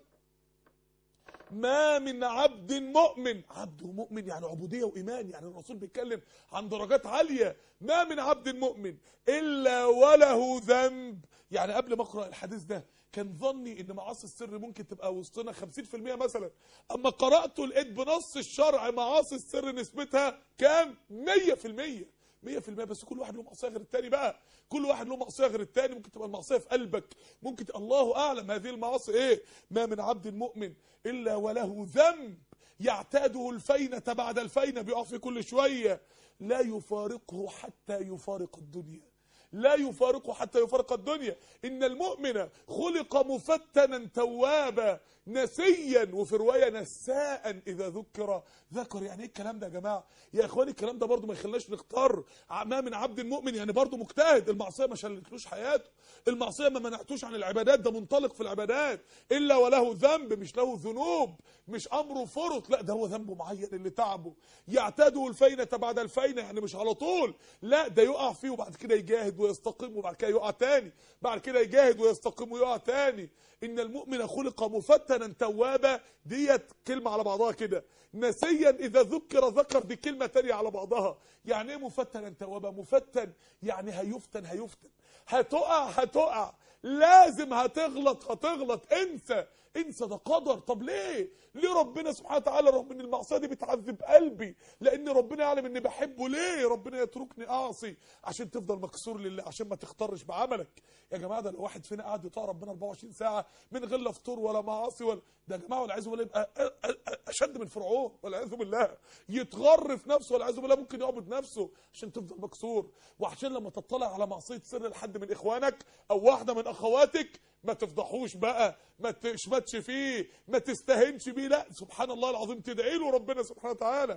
Speaker 2: ما من عبد مؤمن عبد مؤمن يعني عبودية وإيمان يعني الرسول بيتكلم عن درجات عالية ما من عبد مؤمن إلا وله ذنب يعني قبل ما أقرأ الحديث ده كان ظني ان معاصي السر ممكن تبقى وسطنا 50% مثلا اما قراته لقيت بنص الشرع معاصي السر نسبتها كام 100% 100% بس كل واحد له معصيه غير التاني بقى كل واحد له معصيه غير التاني ممكن تبقى المعصيه في قلبك ممكن ت... الله اعلم هذه المعاصي ايه ما من عبد مؤمن الا وله ذنب يعتاده الفينة بعد الفينة بيقع في كل شوية لا يفارقه حتى يفارق الدنيا لا يفارقه حتى يفارق الدنيا إن المؤمن خلق مفتنا توابا نسيا وفي رواية نساء إذا ذكر ذكر يعني إيه الكلام ده يا جماعة يا إخواني الكلام ده برضو ما يخلناش نختار ما من عبد المؤمن يعني برضو مجتهد المعصية ما شلتلوش حياته المعصية ما منعتوش عن العبادات ده منطلق في العبادات إلا وله ذنب مش له ذنوب مش أمره فرط لا ده هو ذنبه معين اللي تعبه يعتاده الفينة بعد الفينة يعني مش على طول لا ده يقع فيه وبعد كده يجاهد ويستقيم وبعد كده يقع تاني بعد كده يجاهد ويستقيم ويقع تاني ان المؤمن خلق مفتنا توابا ديت كلمة على بعضها كده نسيا اذا ذكر ذكر دي كلمة تانية على بعضها يعني ايه مفتنا توابا مفتن يعني هيفتن هيفتن هتقع هتقع لازم هتغلط هتغلط انسى انسى ده قدر طب ليه ليه ربنا سبحانه وتعالى رغم ان المعصيه دي بتعذب قلبي لان ربنا يعلم اني بحبه ليه ربنا يتركني اعصي عشان تفضل مكسور لله عشان ما تختارش بعملك يا جماعه ده لو واحد فينا قاعد يطاع ربنا 24 ساعه من غير لا فطور ولا معاصي ولا ده يا جماعه والعياذ بالله يبقى اشد من فرعون والعياذ بالله يتغر في نفسه والعياذ بالله ممكن يعبد نفسه عشان تفضل مكسور وعشان لما تطلع على معصيه سر لحد من اخوانك او واحده من اخواتك ما تفضحوش بقى ما تشمتش فيه ما تستهنش بيه لا سبحان الله العظيم تدعي له ربنا سبحانه وتعالى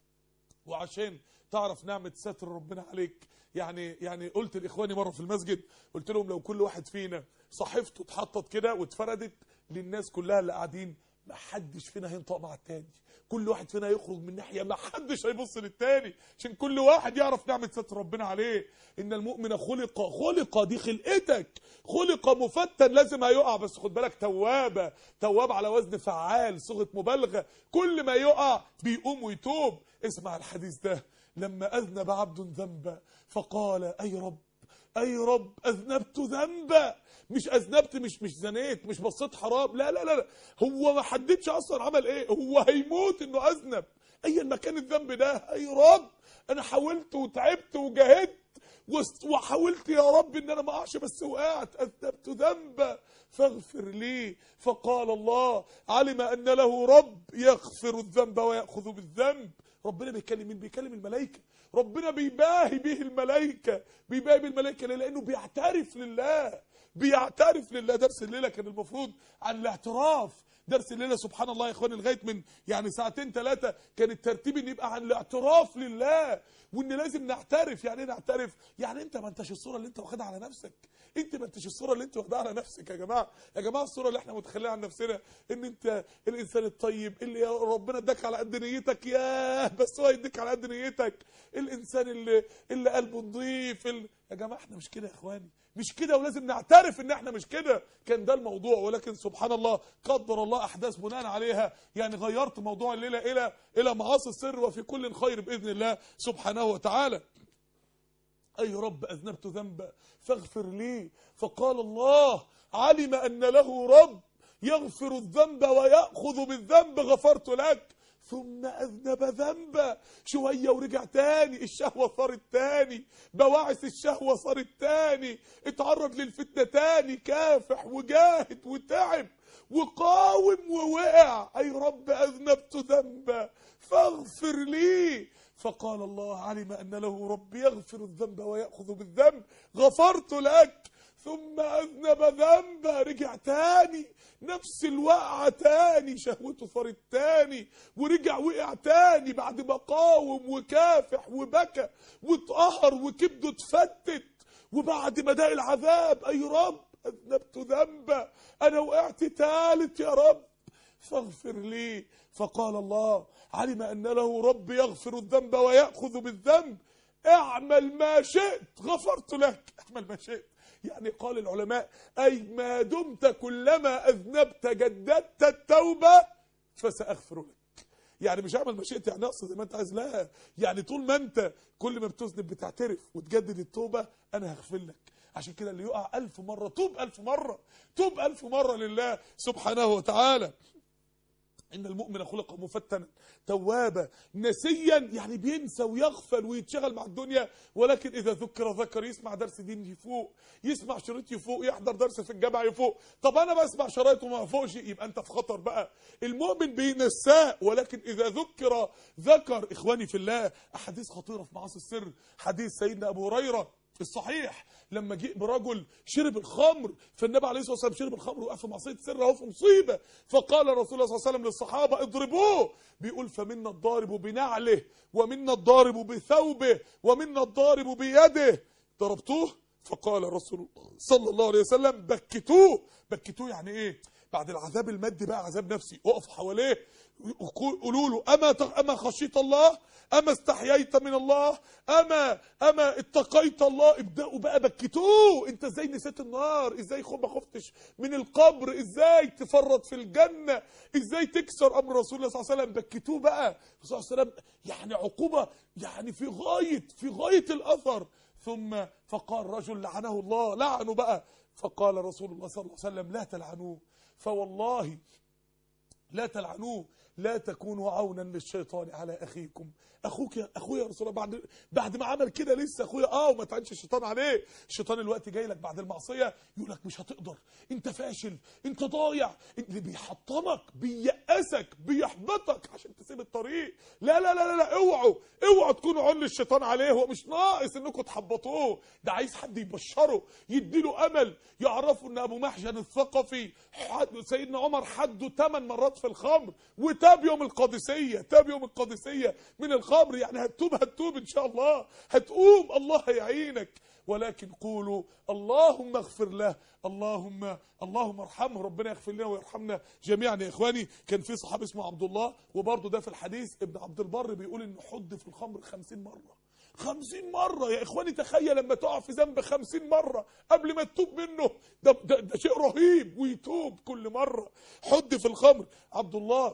Speaker 2: وعشان تعرف نعمة ستر ربنا عليك يعني يعني قلت لاخواني مره في المسجد قلت لهم لو كل واحد فينا صحيفته اتحطت كده واتفردت للناس كلها اللي قاعدين ما حدش فينا هينطق مع التاني كل واحد فينا يخرج من ناحيه ما حدش هيبص للتاني عشان كل واحد يعرف نعمه ستر ربنا عليه ان المؤمن خلق خلق دي خلقتك خلق مفتن لازم هيقع بس خد بالك توابه تواب على وزن فعال صيغه مبالغه كل ما يقع بيقوم ويتوب اسمع الحديث ده لما اذنب عبد ذنبا فقال اي رب اي رب اذنبت ذنبا مش اذنبت مش مش زنيت مش بصيت حرام لا لا لا هو ما حددش اصلا عمل ايه هو هيموت انه اذنب ايا ما كان الذنب ده اي رب انا حاولت وتعبت وجاهدت وحاولت يا رب ان انا ما اقعش بس وقعت اذنبت ذنبا فاغفر لي فقال الله علم ان له رب يغفر الذنب وياخذ بالذنب ربنا بيكلم مين بيكلم الملائكه ربنا بيباهي به الملائكه بيباهي بالملائكه ليه لانه بيعترف لله بيعترف لله درس الليله كان المفروض عن الاعتراف درس الليله سبحان الله يا اخواني لغايه من يعني ساعتين ثلاثه كان الترتيب ان يبقى عن الاعتراف لله وان لازم نعترف يعني ايه نعترف يعني انت ما انتش الصوره اللي انت واخدها على نفسك انت ما انتش الصوره اللي انت واخدها على نفسك يا جماعه يا جماعه الصوره اللي احنا متخيلين عن نفسنا ان انت الانسان الطيب اللي يا ربنا اداك على قد نيتك ياه بس هو يديك على قد نيتك الانسان اللي اللي قلبه نظيف اللي... يا جماعه احنا مش كده يا اخواني مش كده ولازم نعترف ان احنا مش كده كان ده الموضوع ولكن سبحان الله قدر الله احداث بناء عليها يعني غيرت موضوع الليله الى الى معاصي السر وفي كل خير باذن الله سبحانه وتعالى اي رب اذنبت ذنبا فاغفر لي فقال الله علم ان له رب يغفر الذنب وياخذ بالذنب غفرت لك ثم أذنب ذنبا شوية ورجع تاني الشهوة صارت تاني بواعث الشهوة صارت تاني اتعرض للفتنة تاني كافح وجاهد وتعب وقاوم ووقع أي رب أذنبت ذنبا فاغفر لي فقال الله علم أن له رب يغفر الذنب ويأخذ بالذنب غفرت لك ثم أذنب ذنبا رجع تاني نفس الوقعة تاني شهوته صارت تاني ورجع وقع تاني بعد ما قاوم وكافح وبكى واتقهر وكبده اتفتت وبعد ما داق العذاب أي رب أذنبت ذنبا أنا وقعت تالت يا رب فاغفر لي فقال الله علم أن له رب يغفر الذنب ويأخذ بالذنب اعمل ما شئت غفرت لك اعمل ما شئت يعني قال العلماء أي ما دمت كلما أذنبت جددت التوبة فسأغفر لك يعني مش اعمل ما شئت يعني اقصد زي ما انت عايز لا يعني طول ما انت كل ما بتذنب بتعترف وتجدد التوبة انا هغفر لك عشان كده اللي يقع ألف مرة توب ألف مرة توب ألف مرة لله سبحانه وتعالى إن المؤمن خلق مفتنا توابا نسيا يعني بينسى ويغفل ويتشغل مع الدنيا ولكن إذا ذكر ذكر يسمع درس دين يفوق يسمع شريط يفوق يحضر درس في الجامعة يفوق طب أنا بسمع شرايط وما فوقش يبقى أنت في خطر بقى المؤمن بينساه ولكن إذا ذكر ذكر إخواني في الله أحاديث خطيرة في معاصي السر حديث سيدنا أبو هريرة الصحيح لما جاء برجل شرب الخمر فالنبي عليه الصلاه والسلام شرب الخمر وقف في معصيه سر اهو في مصيبه فقال رسول الله صلى الله عليه وسلم للصحابه اضربوه بيقول فمنا الضارب بنعله ومنا الضارب بثوبه ومنا الضارب بيده ضربتوه فقال رسول الله صلى الله عليه وسلم بكتوه بكتوه يعني ايه بعد العذاب المادي بقى عذاب نفسي اقف حواليه قولوا له اما اما خشيت الله اما استحييت من الله اما اما اتقيت الله ابداوا بقى بكتوه انت ازاي نسيت النار ازاي ما خفتش من القبر ازاي تفرط في الجنه ازاي تكسر امر رسول الله صلى الله عليه وسلم بكتوه بقى الرسول صلى الله عليه وسلم يعني عقوبه يعني في غايه في غايه الاثر ثم فقال رجل لعنه الله لعنه بقى فقال رسول الله صلى الله عليه وسلم لا تلعنوه فوالله لا تلعنوه لا تكونوا عونا للشيطان على اخيكم اخوك يا اخويا يا رسول الله بعد بعد ما عمل كده لسه اخويا اه وما تعنش الشيطان عليه الشيطان الوقت جاي لك بعد المعصيه يقول لك مش هتقدر انت فاشل انت ضايع اللي بيحطمك بييأسك بيحبطك عشان تسيب الطريق لا لا لا لا, لا اوعوا اوعوا تكونوا عون الشيطان عليه هو مش ناقص انكم تحبطوه ده عايز حد يبشره يديله امل يعرفوا ان ابو محجن الثقفي حد سيدنا عمر حده 8 مرات في الخمر وتاب يوم القادسيه تاب يوم القادسيه من الخمر يعني هتتوب هتتوب ان شاء الله هتقوم الله هيعينك ولكن قولوا اللهم اغفر له اللهم اللهم ارحمه ربنا يغفر لنا ويرحمنا جميعا يا اخواني كان في صحابي اسمه عبد الله وبرضه ده في الحديث ابن عبد البر بيقول انه حد في الخمر خمسين مره خمسين مرة يا إخواني تخيل لما تقع في ذنب خمسين مرة قبل ما تتوب منه ده, ده, ده شيء رهيب ويتوب كل مرة حد في الخمر عبد الله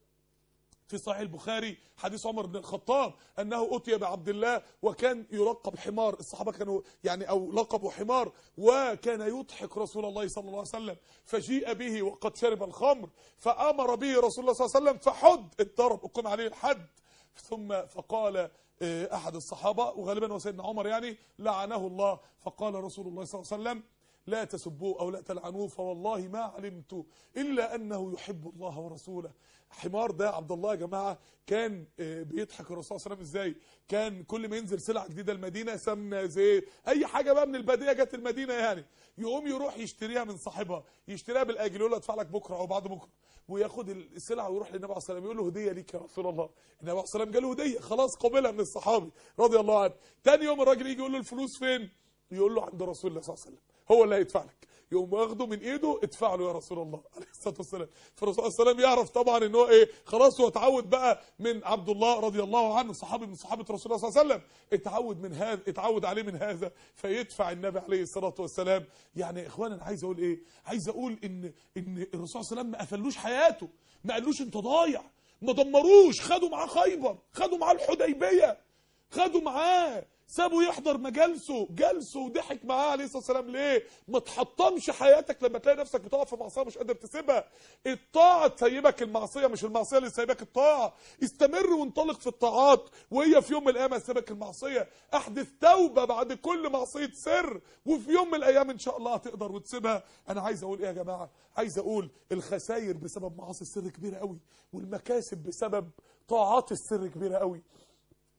Speaker 2: في صحيح البخاري حديث عمر بن الخطاب انه اتي بعبد الله وكان يلقب حمار الصحابه كانوا يعني او لقبوا حمار وكان يضحك رسول الله صلى الله عليه وسلم فجيء به وقد شرب الخمر فامر به رسول الله صلى الله عليه وسلم فحد اتضرب اقيم عليه الحد ثم فقال احد الصحابه وغالبا هو سيدنا عمر يعني لعنه الله فقال رسول الله صلى الله عليه وسلم لا تسبوه او لا تلعنوه فوالله ما علمت الا انه يحب الله ورسوله حمار ده عبد الله يا جماعه كان بيضحك الرسول صلى الله عليه وسلم ازاي كان كل ما ينزل سلعه جديده المدينه سمنه زيت اي حاجه بقى من الباديه جت المدينه يعني يقوم يروح يشتريها من صاحبها يشتريها بالاجل يقول له ادفع لك بكره او بعد بكره وياخد السلعه ويروح للنبي عليه الصلاه والسلام يقول له هديه ليك يا رسول الله النبي عليه الصلاه والسلام جاله هديه خلاص قابلها من الصحابي رضي الله عنه تاني يوم الراجل يجي يقول له الفلوس فين يقول له عند رسول الله صلى الله عليه وسلم هو اللي هيدفع لك يقوم واخده من ايده ادفع له يا رسول الله عليه الصلاه والسلام فالرسول صلى الله عليه وسلم يعرف طبعا ان هو ايه خلاص هو اتعود بقى من عبد الله رضي الله عنه صحابي من صحابه رسول الله صلى الله عليه وسلم اتعود من هذا اتعود عليه من هذا فيدفع النبي عليه الصلاه والسلام يعني يا اخوان انا عايز اقول ايه عايز اقول ان ان الرسول صلى الله عليه وسلم ما قفلوش حياته ما قالوش انت ضايع ما دمروش خدوا معاه خيبر خدوا معاه الحديبيه خدوا معاه سابه يحضر مجالسه جلسه وضحك معاه عليه الصلاه والسلام ليه؟ ما تحطمش حياتك لما تلاقي نفسك بتقع في معصيه مش قادر تسيبها. الطاعه تسيبك المعصيه مش المعصيه اللي تسيبك الطاعه. استمر وانطلق في الطاعات وهي في يوم من الايام هتسيبك المعصيه. احدث توبه بعد كل معصيه سر وفي يوم من الايام ان شاء الله هتقدر وتسيبها. انا عايز اقول ايه يا جماعه؟ عايز اقول الخسائر بسبب معاصي السر كبيره قوي والمكاسب بسبب طاعات السر كبيره قوي.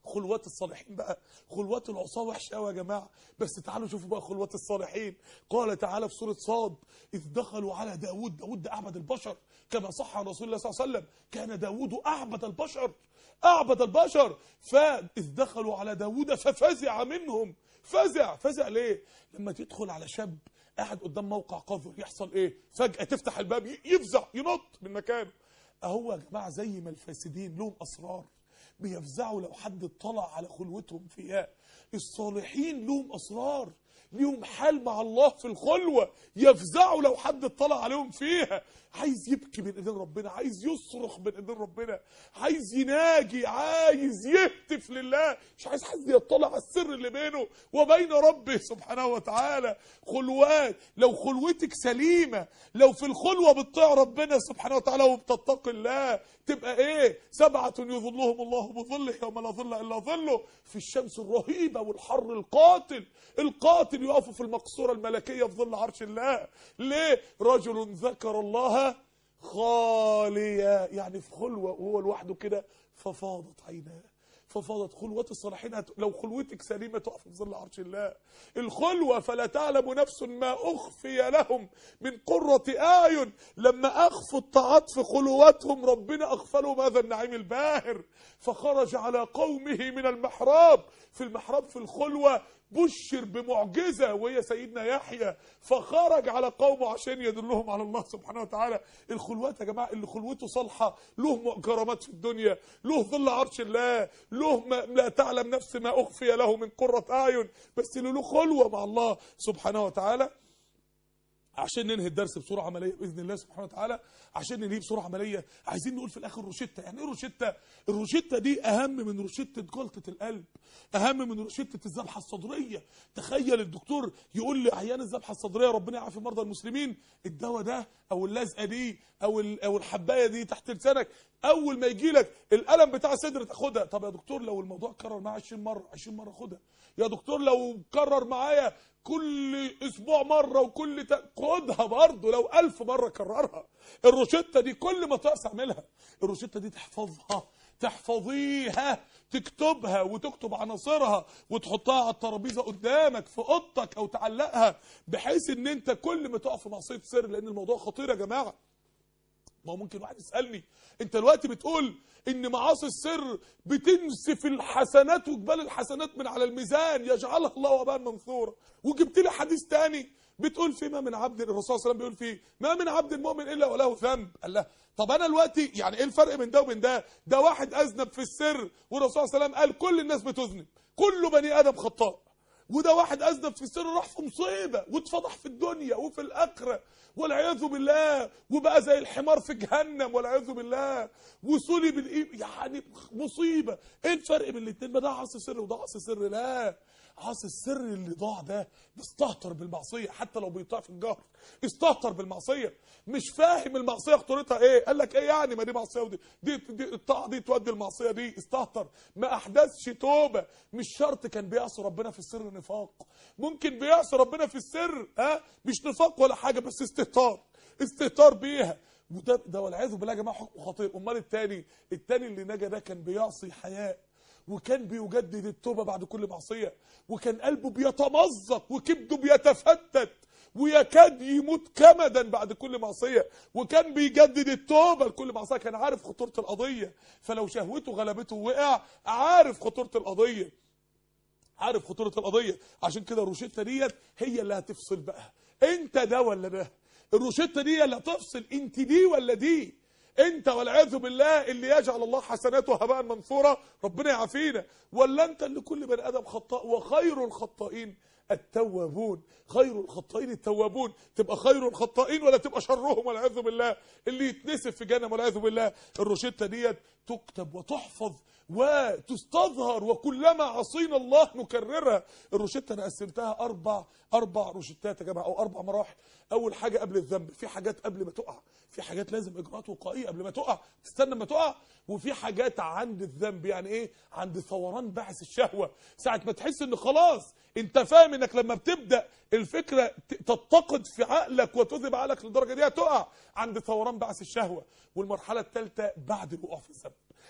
Speaker 2: خلوات الصالحين بقى خلوات العصاة وحشة قوي يا جماعة بس تعالوا شوفوا بقى خلوات الصالحين قال تعالى في سورة صاد إذ دخلوا على داود داود ده أعبد البشر كما صح عن رسول الله صلى الله عليه وسلم كان داود أعبد البشر أعبد البشر فإذ دخلوا على داود ففزع منهم فزع فزع ليه لما تدخل على شاب قاعد قدام موقع قذر يحصل ايه فجأة تفتح الباب ي- يفزع ينط من مكانه اهو يا جماعة زي ما الفاسدين لهم اسرار بيفزعوا لو حد اطلع على خلوتهم فيها الصالحين لهم اسرار ليهم حال مع الله في الخلوة يفزعوا لو حد اطلع عليهم فيها عايز يبكي من ايدين ربنا عايز يصرخ من ايدين ربنا عايز يناجي عايز يهتف لله مش عايز حد يطلع على السر اللي بينه وبين ربه سبحانه وتعالى خلوات لو خلوتك سليمة لو في الخلوة بتطيع ربنا سبحانه وتعالى وبتتقي الله تبقى ايه سبعة يظلهم الله بظله يوم لا ظل الا ظله في الشمس الرهيبة والحر القاتل القاتل يقف في المقصورة الملكية في ظل عرش الله ليه رجل ذكر الله خاليا يعني في خلوة وهو لوحده كده ففاضت عيناه ففاضت خلوة الصالحين هت... لو خلوتك سليمة تقف في ظل عرش الله الخلوة فلا تعلم نفس ما أخفي لهم من قرة أعين لما أخفوا الطاعات في خلواتهم ربنا أغفلهم هذا النعيم الباهر فخرج على قومه من المحراب في المحراب في الخلوة بشر بمعجزة وهي سيدنا يحيى فخرج على قومه عشان يدلهم على الله سبحانه وتعالى الخلوات يا جماعة اللي خلوته صالحة له كرامات في الدنيا له ظل عرش الله له ما لا تعلم نفس ما أخفي له من قرة أعين بس اللي له خلوة مع الله سبحانه وتعالى عشان ننهي الدرس بصوره عمليه باذن الله سبحانه وتعالى عشان ننهيه بصوره عمليه عايزين نقول في الاخر روشته يعني ايه روشته الروشته دي اهم من روشته جلطه القلب اهم من روشته الذبحه الصدريه تخيل الدكتور يقول لعيان الذبحه الصدريه ربنا يعافي مرضى المسلمين الدواء ده او اللزقه دي او ال- او الحبايه دي تحت لسانك اول ما يجي لك الالم بتاع صدر تاخدها طب يا دكتور لو الموضوع كرر معايا 20 مره 20 مره خدها يا دكتور لو كرر معايا كل اسبوع مره وكل ت... خدها برضه لو ألف مره كررها الروشته دي كل ما تقص اعملها الروشته دي تحفظها تحفظيها تكتبها وتكتب عناصرها وتحطها على الترابيزه قدامك في اوضتك او تعلقها بحيث ان انت كل ما تقع في معصيه سر لان الموضوع خطير يا جماعه ما هو ممكن واحد يسالني انت دلوقتي بتقول ان معاصي السر بتنسف الحسنات وجبال الحسنات من على الميزان يجعلها الله وباء منثورا وجبت لي حديث تاني بتقول في ما من عبد الرسول صلى الله عليه وسلم بيقول فيه ما من عبد مؤمن الا وله ذنب قال لا طب انا دلوقتي يعني ايه الفرق بين ده وبين ده ده واحد اذنب في السر والرسول صلى الله عليه وسلم قال كل الناس بتذنب كل بني ادم خطاء وده واحد اذنب في السر راح في مصيبه واتفضح في الدنيا وفي الاخره والعياذ بالله وبقى زي الحمار في جهنم والعياذ بالله وصلي بالايه يعني مصيبه ايه الفرق بين الاثنين ما ده عاصي سر وده عاصي سر لا عاصي السر اللي ضاع ده استهتر بالمعصيه حتى لو بيطاع في الجهر استهتر بالمعصيه مش فاهم المعصيه خطورتها ايه قال لك ايه يعني ما دي معصيه ودي دي, دي الطاعه دي تودي المعصيه دي استهتر ما احدثش توبه مش شرط كان بيعصي ربنا في السر نفاق ممكن بيعصي ربنا في السر ها مش نفاق ولا حاجه بس استهتار استهتار بيها وده ده والعياذ بالله يا جماعه حكم خطير امال التاني التاني اللي نجا ده كان بيعصي حياء وكان بيجدد التوبه بعد كل معصيه وكان قلبه بيتمزق وكبده بيتفتت ويكاد يموت كمدا بعد كل معصيه وكان بيجدد التوبه لكل معصيه كان عارف خطوره القضيه فلو شهوته غلبته ووقع عارف خطوره القضيه عارف خطوره القضيه عشان كده الروشته ديت هي اللي هتفصل بقى انت ده ولا ده الروشته دي اللي هتفصل انت دي ولا دي انت والعياذ بالله اللي يجعل الله حسناته هباء منثورا ربنا يعافينا ولا انت اللي كل بني ادم خطاء وخير الخطائين التوابون خير الخطائين التوابون تبقى خير الخطائين ولا تبقى شرهم والعياذ بالله اللي يتنسف في جهنم والعياذ بالله الروشته ديت تكتب وتحفظ وتستظهر وكلما عصينا الله نكررها الروشته انا قسمتها اربع اربع روشتات يا جماعه او اربع مراحل اول حاجه قبل الذنب في حاجات قبل ما تقع في حاجات لازم اجراءات وقائيه قبل ما تقع تستنى ما تقع وفي حاجات عند الذنب يعني ايه عند ثوران بعث الشهوه ساعه ما تحس ان خلاص انت فاهم انك لما بتبدا الفكره ت- تتقد في عقلك وتذهب عقلك للدرجه دي هتقع عند ثوران بعث الشهوه والمرحله الثالثه بعد الوقوع في الذنب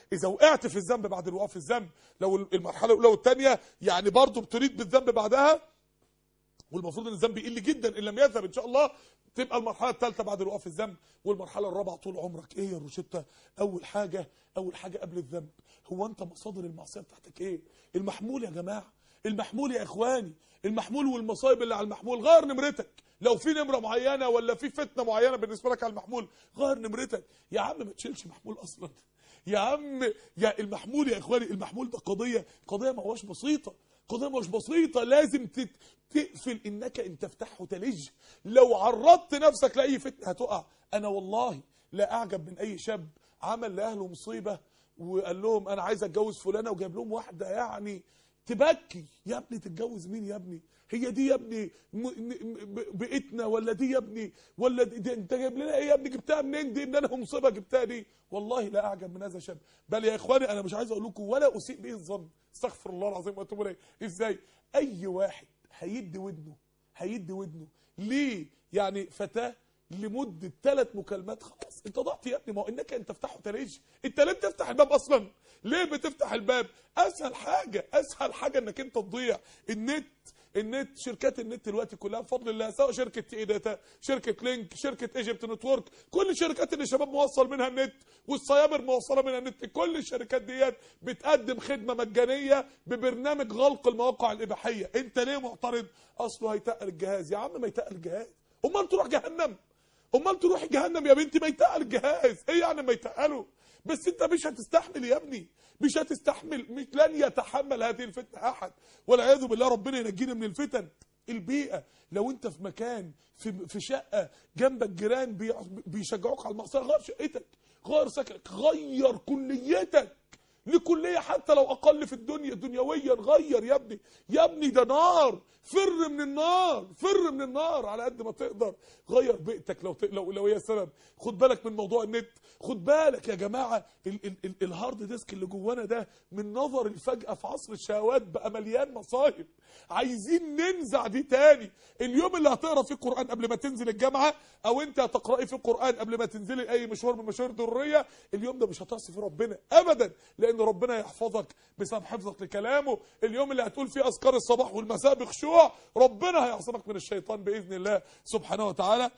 Speaker 2: اذا وقعت في الذنب بعد الوقوع في الذنب لو المرحله الاولى والثانيه يعني برضه بتريد بالذنب بعدها والمفروض ان الذنب يقل جدا ان لم يذهب ان شاء الله تبقى المرحله الثالثه بعد الوقوع في الذنب والمرحله الرابعه طول عمرك ايه يا روشته اول حاجه اول حاجه قبل الذنب هو انت مصادر المعصيه بتاعتك ايه المحمول يا جماعه المحمول يا اخواني المحمول والمصايب اللي على المحمول غير نمرتك لو في نمره معينه ولا في فتنه معينه بالنسبه لك على المحمول غير نمرتك يا عم ما تشيلش محمول اصلا يا عم يا المحمول يا اخواني المحمول ده قضيه قضيه ما هوش بسيطه قضيه مش بسيطه لازم تت... تقفل انك ان تفتحه تلج لو عرضت نفسك لاي فتنه هتقع انا والله لا اعجب من اي شاب عمل لاهله مصيبه وقال لهم انا عايز اتجوز فلانه وجاب لهم واحده يعني تبكي يا ابني تتجوز مين يا ابني هي دي يا ابني م... م... بقيتنا ولا دي يا ابني ولا دي, دي انت جايب لنا ايه يا ابني جبتها منين دي ان انا مصيبه جبتها دي والله لا اعجب من هذا الشاب بل يا اخواني انا مش عايز اقول لكم ولا اسيء به الظن استغفر الله العظيم واتوب اليه ازاي اي واحد هيدي ودنه هيدي ودنه ليه يعني فتاه لمده ثلاث مكالمات خلاص انت ضعت يا ابني ما هو انك ان تفتحه تليج انت ليه بتفتح الباب اصلا ليه بتفتح الباب اسهل حاجه اسهل حاجه انك انت تضيع النت النت شركات النت دلوقتي كلها بفضل الله سواء شركه تي داتا شركه لينك شركه ايجيبت نتورك كل الشركات اللي الشباب موصل منها النت والصيامر موصله منها النت كل الشركات ديت بتقدم خدمه مجانيه ببرنامج غلق المواقع الاباحيه انت ليه معترض اصله هيتقل الجهاز يا عم ما يتقل الجهاز امال تروح جهنم امال تروح جهنم يا بنتي ما يتقل الجهاز ايه يعني ما يتقله بس انت مش هتستحمل يا ابني مش هتستحمل مش لن يتحمل هذه الفتنه احد والعياذ بالله ربنا ينجينا من الفتن البيئه لو انت في مكان في في شقه جنبك جيران بي- بيشجعوك على المعصيه غير شقتك غير سكنك غير كليتك لكلية حتى لو أقل في الدنيا دنيويا غير يا ابني يا ابني ده نار فر من النار فر من النار على قد ما تقدر غير بيئتك لو ت... لو لو هي سبب خد بالك من موضوع النت خد بالك يا جماعة ال... ال... ال... الهارد ديسك اللي جوانا ده من نظر الفجأة في عصر الشهوات بقى مليان مصايب عايزين ننزع دي تاني اليوم اللي هتقرا فيه قرآن قبل ما تنزل الجامعة او انت هتقرأي فيه قرآن قبل ما تنزلي اي مشوار من مشاوير ضرورية اليوم ده مش هتعصي فيه ربنا ابدا لان ربنا يحفظك بسبب حفظك لكلامه اليوم اللي هتقول فيه اذكار الصباح والمساء بخشوع ربنا هيعصمك من الشيطان باذن الله سبحانه وتعالى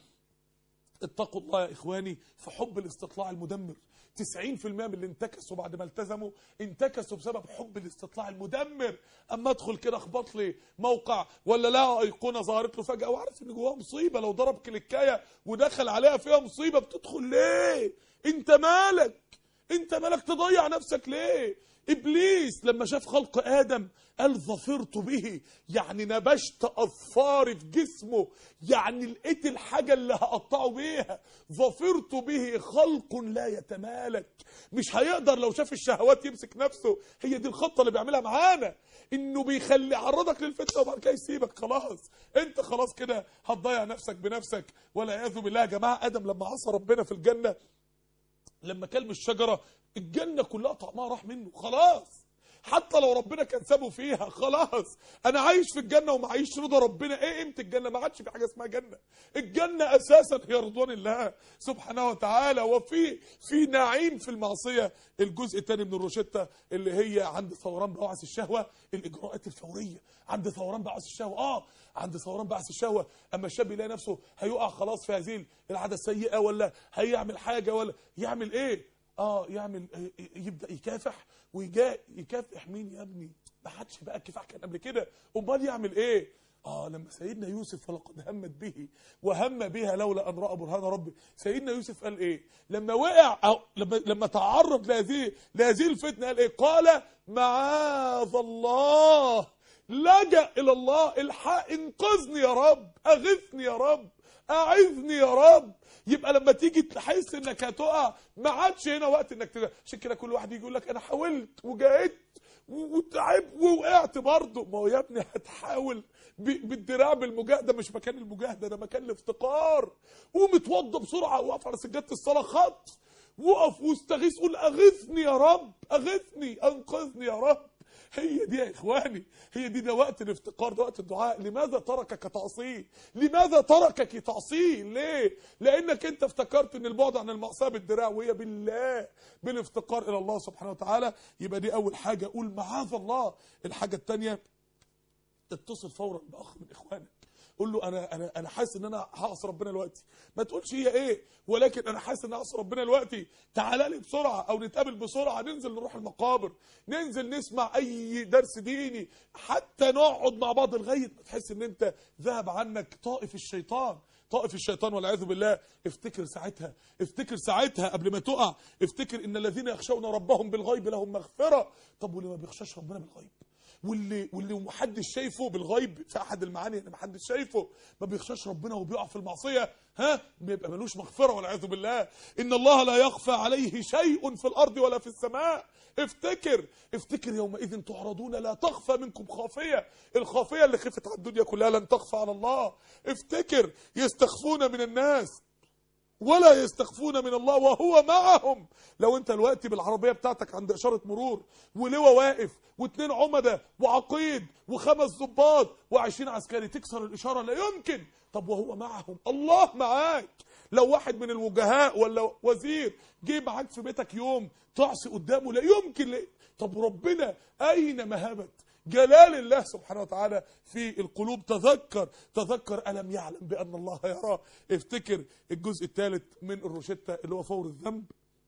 Speaker 2: اتقوا الله يا اخواني في حب الاستطلاع المدمر 90% من اللي انتكسوا بعد ما التزموا انتكسوا بسبب حب الاستطلاع المدمر اما ادخل كده اخبط لي موقع ولا لا ايقونه ظهرت له فجاه وعارف ان جواها مصيبه لو ضرب كليكايه ودخل عليها فيها مصيبه بتدخل ليه انت مالك انت مالك تضيع نفسك ليه ابليس لما شاف خلق ادم قال ظفرت به يعني نبشت اظفاري في جسمه يعني لقيت الحاجه اللي هقطعه بيها ظفرت به خلق لا يتمالك مش هيقدر لو شاف الشهوات يمسك نفسه هي دي الخطه اللي بيعملها معانا انه بيخلي يعرضك للفتنه وبعد كده يسيبك خلاص انت خلاص كده هتضيع نفسك بنفسك والعياذ بالله يا جماعه ادم لما عصى ربنا في الجنه لما كلم الشجرة الجنة كلها طعمها راح منه خلاص حتى لو ربنا كان سابه فيها خلاص انا عايش في الجنة ومعيش رضا ربنا ايه قيمة الجنة ما عادش في حاجة اسمها جنة الجنة اساسا هي رضوان الله سبحانه وتعالى وفي في نعيم في المعصية الجزء الثاني من الروشتة اللي هي عند ثوران بعث الشهوة الاجراءات الفورية عند ثوران بعث الشهوة اه عند ثوران بعث الشهوة اما الشاب يلاقي نفسه هيقع خلاص في هذه العادة السيئة ولا هيعمل حاجة ولا يعمل ايه اه يعمل آه، يبدا يكافح ويجا يكافح مين يا ابني ما حدش بقى الكفاح كان قبل كده امال يعمل ايه اه لما سيدنا يوسف فلقد همت به وهم بها لولا ان راى برهان ربه سيدنا يوسف قال ايه لما وقع أو لما لما تعرض لهذه لهذه الفتنه قال ايه قال معاذ الله لجأ الى الله الحق انقذني يا رب اغثني يا رب اعذني يا رب يبقى لما تيجي تحس انك هتقع ما عادش هنا وقت انك تقع عشان كده كل واحد يجي يقول لك انا حاولت وجاهدت و- وتعبت ووقعت برضه ما هو يا ابني هتحاول ب- بالدراع بالمجاهده مش مكان المجاهده ده مكان الافتقار قوم اتوضى بسرعه وقف على سجاده الصلاه خط وقف واستغيث قول اغثني يا رب اغثني انقذني يا رب هي دي يا اخواني هي دي ده وقت الافتقار ده وقت الدعاء لماذا تركك تعصيه لماذا تركك تعصيه ليه لانك انت افتكرت ان البعد عن المعصيه بالدراع وهي بالله بالافتقار الى الله سبحانه وتعالى يبقى دي اول حاجه قول معاذ الله الحاجه الثانيه اتصل فورا باخ من اخوانك قول له انا انا انا حاسس ان انا هعصي ربنا دلوقتي ما تقولش هي ايه ولكن انا حاسس ان هعصي ربنا دلوقتي تعالى لي بسرعه او نتقابل بسرعه ننزل نروح المقابر ننزل نسمع اي درس ديني حتى نقعد مع بعض لغايه ما تحس ان انت ذهب عنك طائف الشيطان طائف الشيطان والعياذ بالله افتكر ساعتها افتكر ساعتها قبل ما تقع افتكر ان الذين يخشون ربهم بالغيب لهم مغفره طب واللي ما بيخشاش ربنا بالغيب واللي واللي محدش شايفه بالغيب في احد المعاني ان محدش شايفه ما بيخشاش ربنا وبيقع في المعصيه ها بيبقى ملوش مغفره والعياذ بالله ان الله لا يخفى عليه شيء في الارض ولا في السماء افتكر افتكر يومئذ تعرضون لا تخفى منكم خافيه الخافيه اللي خفت على الدنيا كلها لن تخفى على الله افتكر يستخفون من الناس ولا يستخفون من الله وهو معهم لو انت الوقت بالعربيه بتاعتك عند اشاره مرور ولواء واقف واثنين عمده وعقيد وخمس ضباط وعشرين عسكري تكسر الاشاره لا يمكن طب وهو معهم الله معاك لو واحد من الوجهاء ولا وزير جه معاك في بيتك يوم تعصي قدامه لا يمكن لا طب ربنا اين مهابه جلال الله سبحانه وتعالى في القلوب تذكر تذكر ألم يعلم بأن الله يراه افتكر الجزء الثالث من الروشتة اللي هو فور الذنب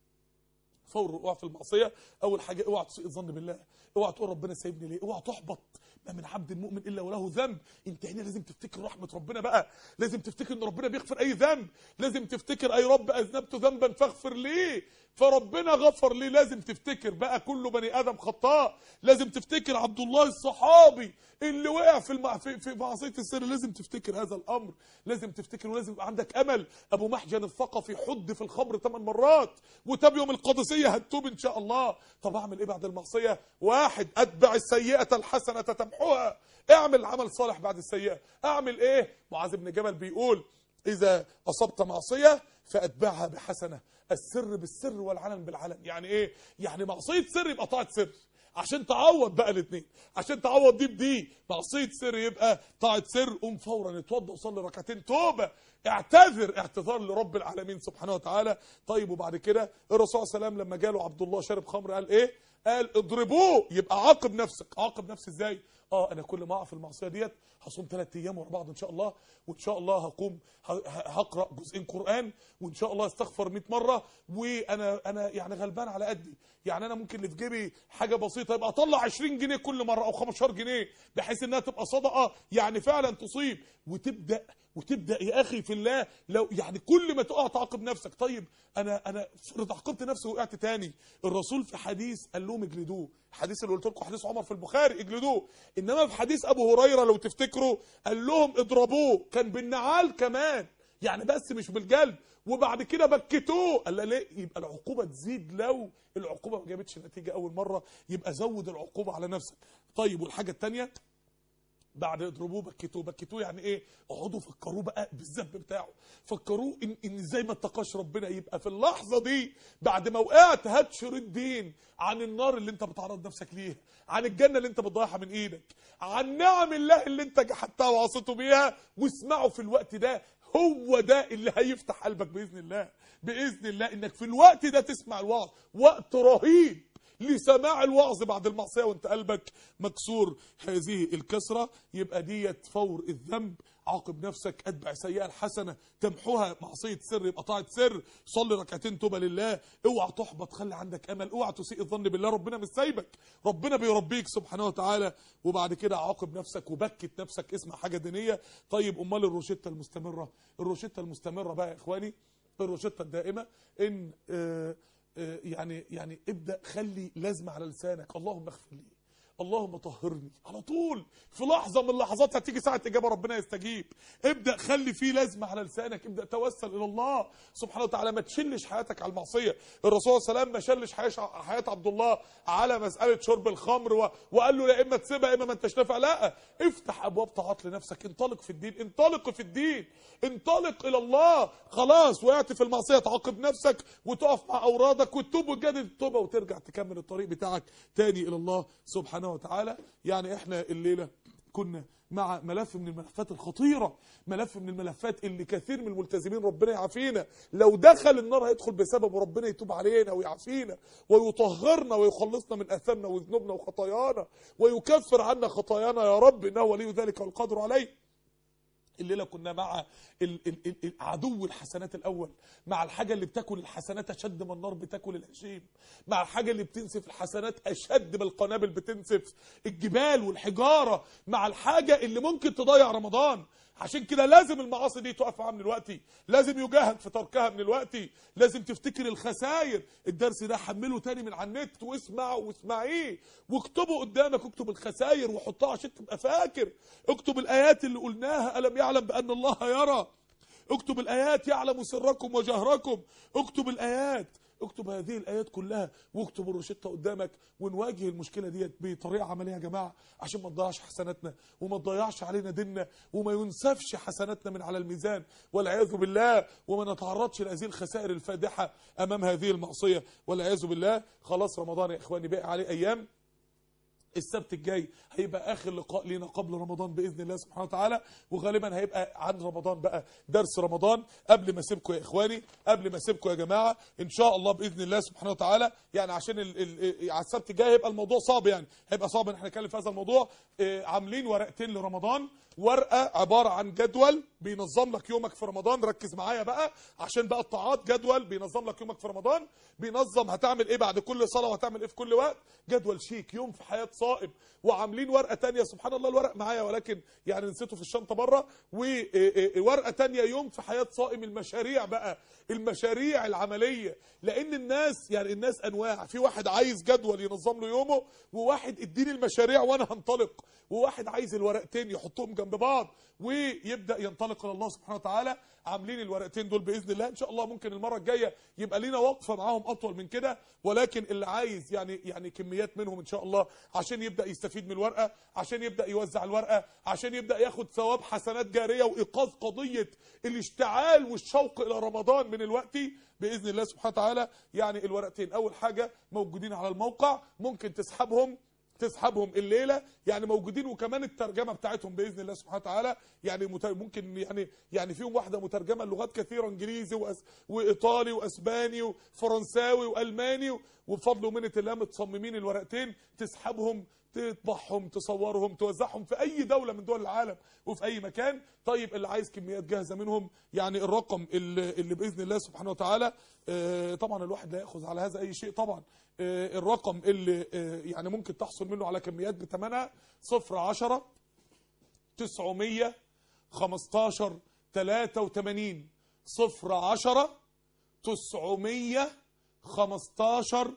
Speaker 2: فور الوقوع في المعصية أول حاجة اوعى تسيء الظن بالله اوعى تقول ربنا سايبني ليه اوعى تحبط ما من عبد المؤمن الا وله ذنب انت هنا لازم تفتكر رحمه ربنا بقى لازم تفتكر ان ربنا بيغفر اي ذنب لازم تفتكر اي رب اذنبت ذنبا فاغفر لي فربنا غفر لي لازم تفتكر بقى كل بني ادم خطاء لازم تفتكر عبد الله الصحابي اللي وقع في المع... في, في معصيه السر لازم تفتكر هذا الامر لازم تفتكر ولازم يبقى عندك امل ابو محجن الثقفي حد في الخمر ثمان مرات وتاب يوم القادسيه هتوب ان شاء الله طب اعمل ايه بعد المعصيه واحد اتبع السيئه الحسنه تمحوها اعمل عمل صالح بعد السيئه اعمل ايه معاذ بن جبل بيقول اذا اصبت معصيه فاتبعها بحسنه السر بالسر والعلن بالعلن يعني ايه يعني معصيه سر يبقى طاعه سر عشان تعوض بقى الاثنين عشان تعوض دي بدي معصيه سر يبقى طاعه سر قوم فورا اتوضى وصلي ركعتين توبه اعتذر اعتذار لرب العالمين سبحانه وتعالى طيب وبعد كده الرسول صلى الله عليه وسلم لما جاله عبد الله شارب خمر قال ايه قال اضربوه يبقى عاقب نفسك عاقب نفسي ازاي اه انا كل ما اقع في المعصيه ديت هصوم ثلاث ايام ورا بعض ان شاء الله وان شاء الله هقوم هقرا جزئين قران وان شاء الله استغفر 100 مره وانا انا يعني غلبان على قدي يعني انا ممكن اللي في جيبي حاجه بسيطه يبقى اطلع 20 جنيه كل مره او 15 جنيه بحيث انها تبقى صدقه يعني فعلا تصيب وتبدا وتبدا يا اخي في الله لو يعني كل ما تقع تعاقب نفسك طيب انا انا فرض عاقبت نفسي وقعت تاني الرسول في حديث قال لهم اجلدوه الحديث اللي قلت لكم حديث عمر في البخاري اجلدوه انما في حديث ابو هريره لو تفتكروا قال لهم اضربوه كان بالنعال كمان يعني بس مش بالجلد وبعد كده بكتوه قال لا ليه يبقى العقوبه تزيد لو العقوبه ما جابتش نتيجه اول مره يبقى زود العقوبه على نفسك طيب والحاجه الثانيه بعد اضربوه بكتوه بكتوه يعني ايه اقعدوا فكروه بقى بالذنب بتاعه فكروه ان ان ازاي ما اتقاش ربنا يبقى في اللحظه دي بعد ما وقعت هتشر الدين عن النار اللي انت بتعرض نفسك ليها عن الجنه اللي انت بتضيعها من ايدك عن نعم الله اللي انت جحدتها وعصيته بيها واسمعوا في الوقت ده هو ده اللي هيفتح قلبك باذن الله باذن الله انك في الوقت ده تسمع الوعظ وقت رهيب لسماع الوعظ بعد المعصيه وانت قلبك مكسور هذه الكسره يبقى ديت فور الذنب عاقب نفسك اتبع سيئه الحسنه تمحوها معصيه سر يبقى طاعه سر صلي ركعتين توبه لله اوعى تحبط خلي عندك امل اوعى تسيء الظن بالله ربنا مش سايبك ربنا بيربيك سبحانه وتعالى وبعد كده عاقب نفسك وبكت نفسك اسمع حاجه دينيه طيب امال الروشته المستمره الروشته المستمره بقى يا اخواني الروشته الدائمه ان آه يعني يعني ابدا خلي لازمه على لسانك اللهم اغفر لي اللهم طهرني على طول في لحظه من اللحظات هتيجي ساعه اجابه ربنا يستجيب ابدا خلي فيه لازمه على لسانك ابدا توسل الى الله سبحانه وتعالى ما تشلش حياتك على المعصيه الرسول صلى الله عليه وسلم ما شلش حياه عبد الله على مساله شرب الخمر و... وقال له لا اما تسيبها اما ما انتش نافع لا افتح ابواب طاعات لنفسك انطلق في الدين انطلق في الدين انطلق الى الله خلاص وقعت في المعصيه تعاقب نفسك وتقف مع اورادك وتتوب وتجدد التوبه وترجع تكمل الطريق بتاعك تاني الى الله سبحانه سبحانه وتعالى يعني احنا الليله كنا مع ملف من الملفات الخطيرة ملف من الملفات اللي كثير من الملتزمين ربنا يعافينا لو دخل النار هيدخل بسببه ربنا يتوب علينا ويعافينا ويطهرنا ويخلصنا من أثامنا وذنوبنا وخطايانا ويكفر عنا خطايانا يا رب إنه ولي ذلك والقدر عليه الليلة كنا مع ال ال ال ال- عدو الحسنات الأول مع الحاجة اللي بتاكل الحسنات أشد ما النار بتاكل الهشيم مع الحاجة اللي بتنسف الحسنات أشد ما القنابل بتنسف الجبال والحجارة مع الحاجة اللي ممكن تضيع رمضان عشان كده لازم المعاصي دي تقف معاها من الوقت لازم يجاهد في تركها من الوقت لازم تفتكر الخسائر الدرس ده حمله تاني من على النت واسمعه واسمعيه واكتبه قدامك اكتب الخسائر وحطها عشان تبقى فاكر اكتب الايات اللي قلناها الم يعلم بان الله يرى اكتب الايات يعلم سركم وجهركم اكتب الايات اكتب هذه الايات كلها واكتب الروشته قدامك ونواجه المشكله ديت بطريقه عمليه يا جماعه عشان ما تضيعش حسناتنا وما تضيعش علينا ديننا وما ينسفش حسناتنا من على الميزان والعياذ بالله وما نتعرضش لهذه الخسائر الفادحه امام هذه المعصيه والعياذ بالله خلاص رمضان يا اخواني باقي عليه ايام السبت الجاي هيبقى اخر لقاء لينا قبل رمضان باذن الله سبحانه وتعالى وغالبا هيبقى عن رمضان بقى درس رمضان قبل ما اسيبكم يا اخواني قبل ما اسيبكم يا جماعه ان شاء الله باذن الله سبحانه وتعالى يعني عشان ال ال على السبت الجاي هيبقى الموضوع صعب يعني هيبقى صعب ان احنا نتكلم في هذا الموضوع آه، عاملين ورقتين لرمضان ورقه عباره عن جدول بينظم لك يومك في رمضان ركز معايا بقى عشان بقى الطاعات جدول بينظم لك يومك في رمضان بينظم هتعمل ايه بعد كل صلاه وهتعمل ايه في كل وقت جدول شيك يوم في حياه صائم وعاملين ورقه تانية سبحان الله الورق معايا ولكن يعني نسيته في الشنطه بره وورقه تانية يوم في حياه صائم المشاريع بقى المشاريع العمليه لان الناس يعني الناس انواع في واحد عايز جدول ينظم له يومه وواحد اديني المشاريع وانا هنطلق وواحد عايز الورقتين يحطهم جنب بعض ويبدا ينطلق الى الله سبحانه وتعالى عاملين الورقتين دول باذن الله ان شاء الله ممكن المره الجايه يبقى لينا وقفه معاهم اطول من كده ولكن اللي عايز يعني يعني كميات منهم ان شاء الله عشان يبدا يستفيد من الورقه عشان يبدا يوزع الورقه عشان يبدا ياخد ثواب حسنات جاريه وايقاظ قضيه الاشتعال والشوق الى رمضان من الوقت باذن الله سبحانه وتعالى يعني الورقتين اول حاجه موجودين على الموقع ممكن تسحبهم تسحبهم الليله يعني موجودين وكمان الترجمه بتاعتهم باذن الله سبحانه وتعالى يعني مت- ممكن يعني يعني فيهم واحده مترجمه لغات كثيره انجليزي وأس وايطالي واسباني وفرنساوي والماني وبفضل ومنه الله متصممين الورقتين تسحبهم تطبعهم تصورهم توزعهم في اي دوله من دول العالم وفي اي مكان طيب اللي عايز كميات جاهزه منهم يعني الرقم اللي, اللي باذن الله سبحانه وتعالى آه، طبعا الواحد لا ياخذ على هذا اي شيء طبعا آه، الرقم اللي آه، يعني ممكن تحصل منه على كميات بثمنها 0 10 900 15 83 0 10 900 15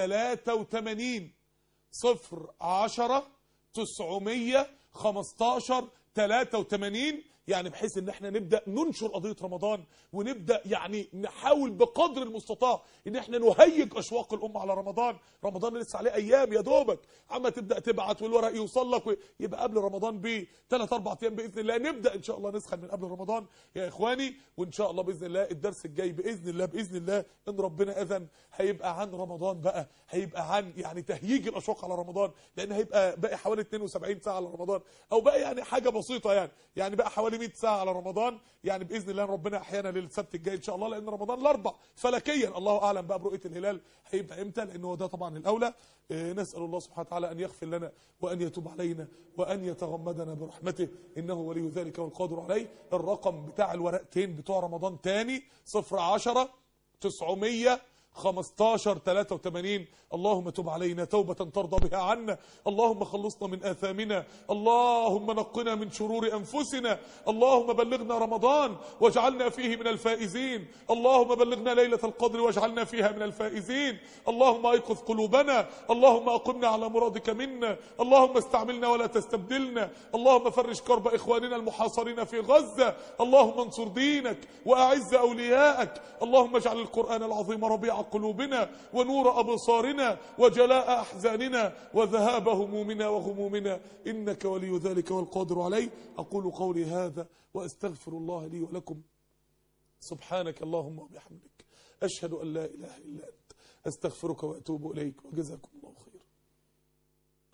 Speaker 2: 83 صفر عشرة تسعمية خمستاشر تلاتة وتمانين يعني بحيث ان احنا نبدأ ننشر قضية رمضان ونبدأ يعني نحاول بقدر المستطاع ان احنا نهيج اشواق الامة على رمضان رمضان لسه عليه ايام يا دوبك عما تبدأ تبعت والورق يوصل لك يبقى قبل رمضان بثلاث اربع ايام باذن الله نبدأ ان شاء الله نسخن من قبل رمضان يا اخواني وان شاء الله باذن الله الدرس الجاي باذن الله باذن الله ان ربنا اذن هيبقى عن رمضان بقى هيبقى عن يعني تهييج الاشواق على رمضان لان هيبقى باقي حوالي 72 ساعه على رمضان او باقي يعني حاجه بسيطه يعني يعني بقى حوالي 100 ساعه على رمضان يعني باذن الله ربنا احيانا للسبت الجاي ان شاء الله لان رمضان الاربع فلكيا الله اعلم بقى برؤيه الهلال هيبقى امتى لان هو ده طبعا الاولى آه، نسال الله سبحانه وتعالى ان يغفر لنا وان يتوب علينا وان يتغمدنا برحمته انه ولي ذلك والقادر عليه الرقم بتاع الورقتين بتوع رمضان تاني 0 10 900 15 83 اللهم تب علينا توبة ترضى بها عنا اللهم خلصنا من آثامنا اللهم نقنا من شرور أنفسنا اللهم بلغنا رمضان واجعلنا فيه من الفائزين اللهم بلغنا ليلة القدر واجعلنا فيها من الفائزين اللهم أيقظ قلوبنا اللهم أقمنا على مرادك منا اللهم استعملنا ولا تستبدلنا اللهم فرج كرب إخواننا المحاصرين في غزة اللهم انصر دينك وأعز أولياءك اللهم اجعل القرآن العظيم ربيع قلوبنا ونور أبصارنا وجلاء أحزاننا وذهاب همومنا وغمومنا إنك ولي ذلك والقادر عليه أقول قولي هذا وأستغفر الله لي ولكم سبحانك اللهم وبحمدك أشهد أن لا إله إلا أنت أستغفرك وأتوب إليك وجزاكم الله خيرا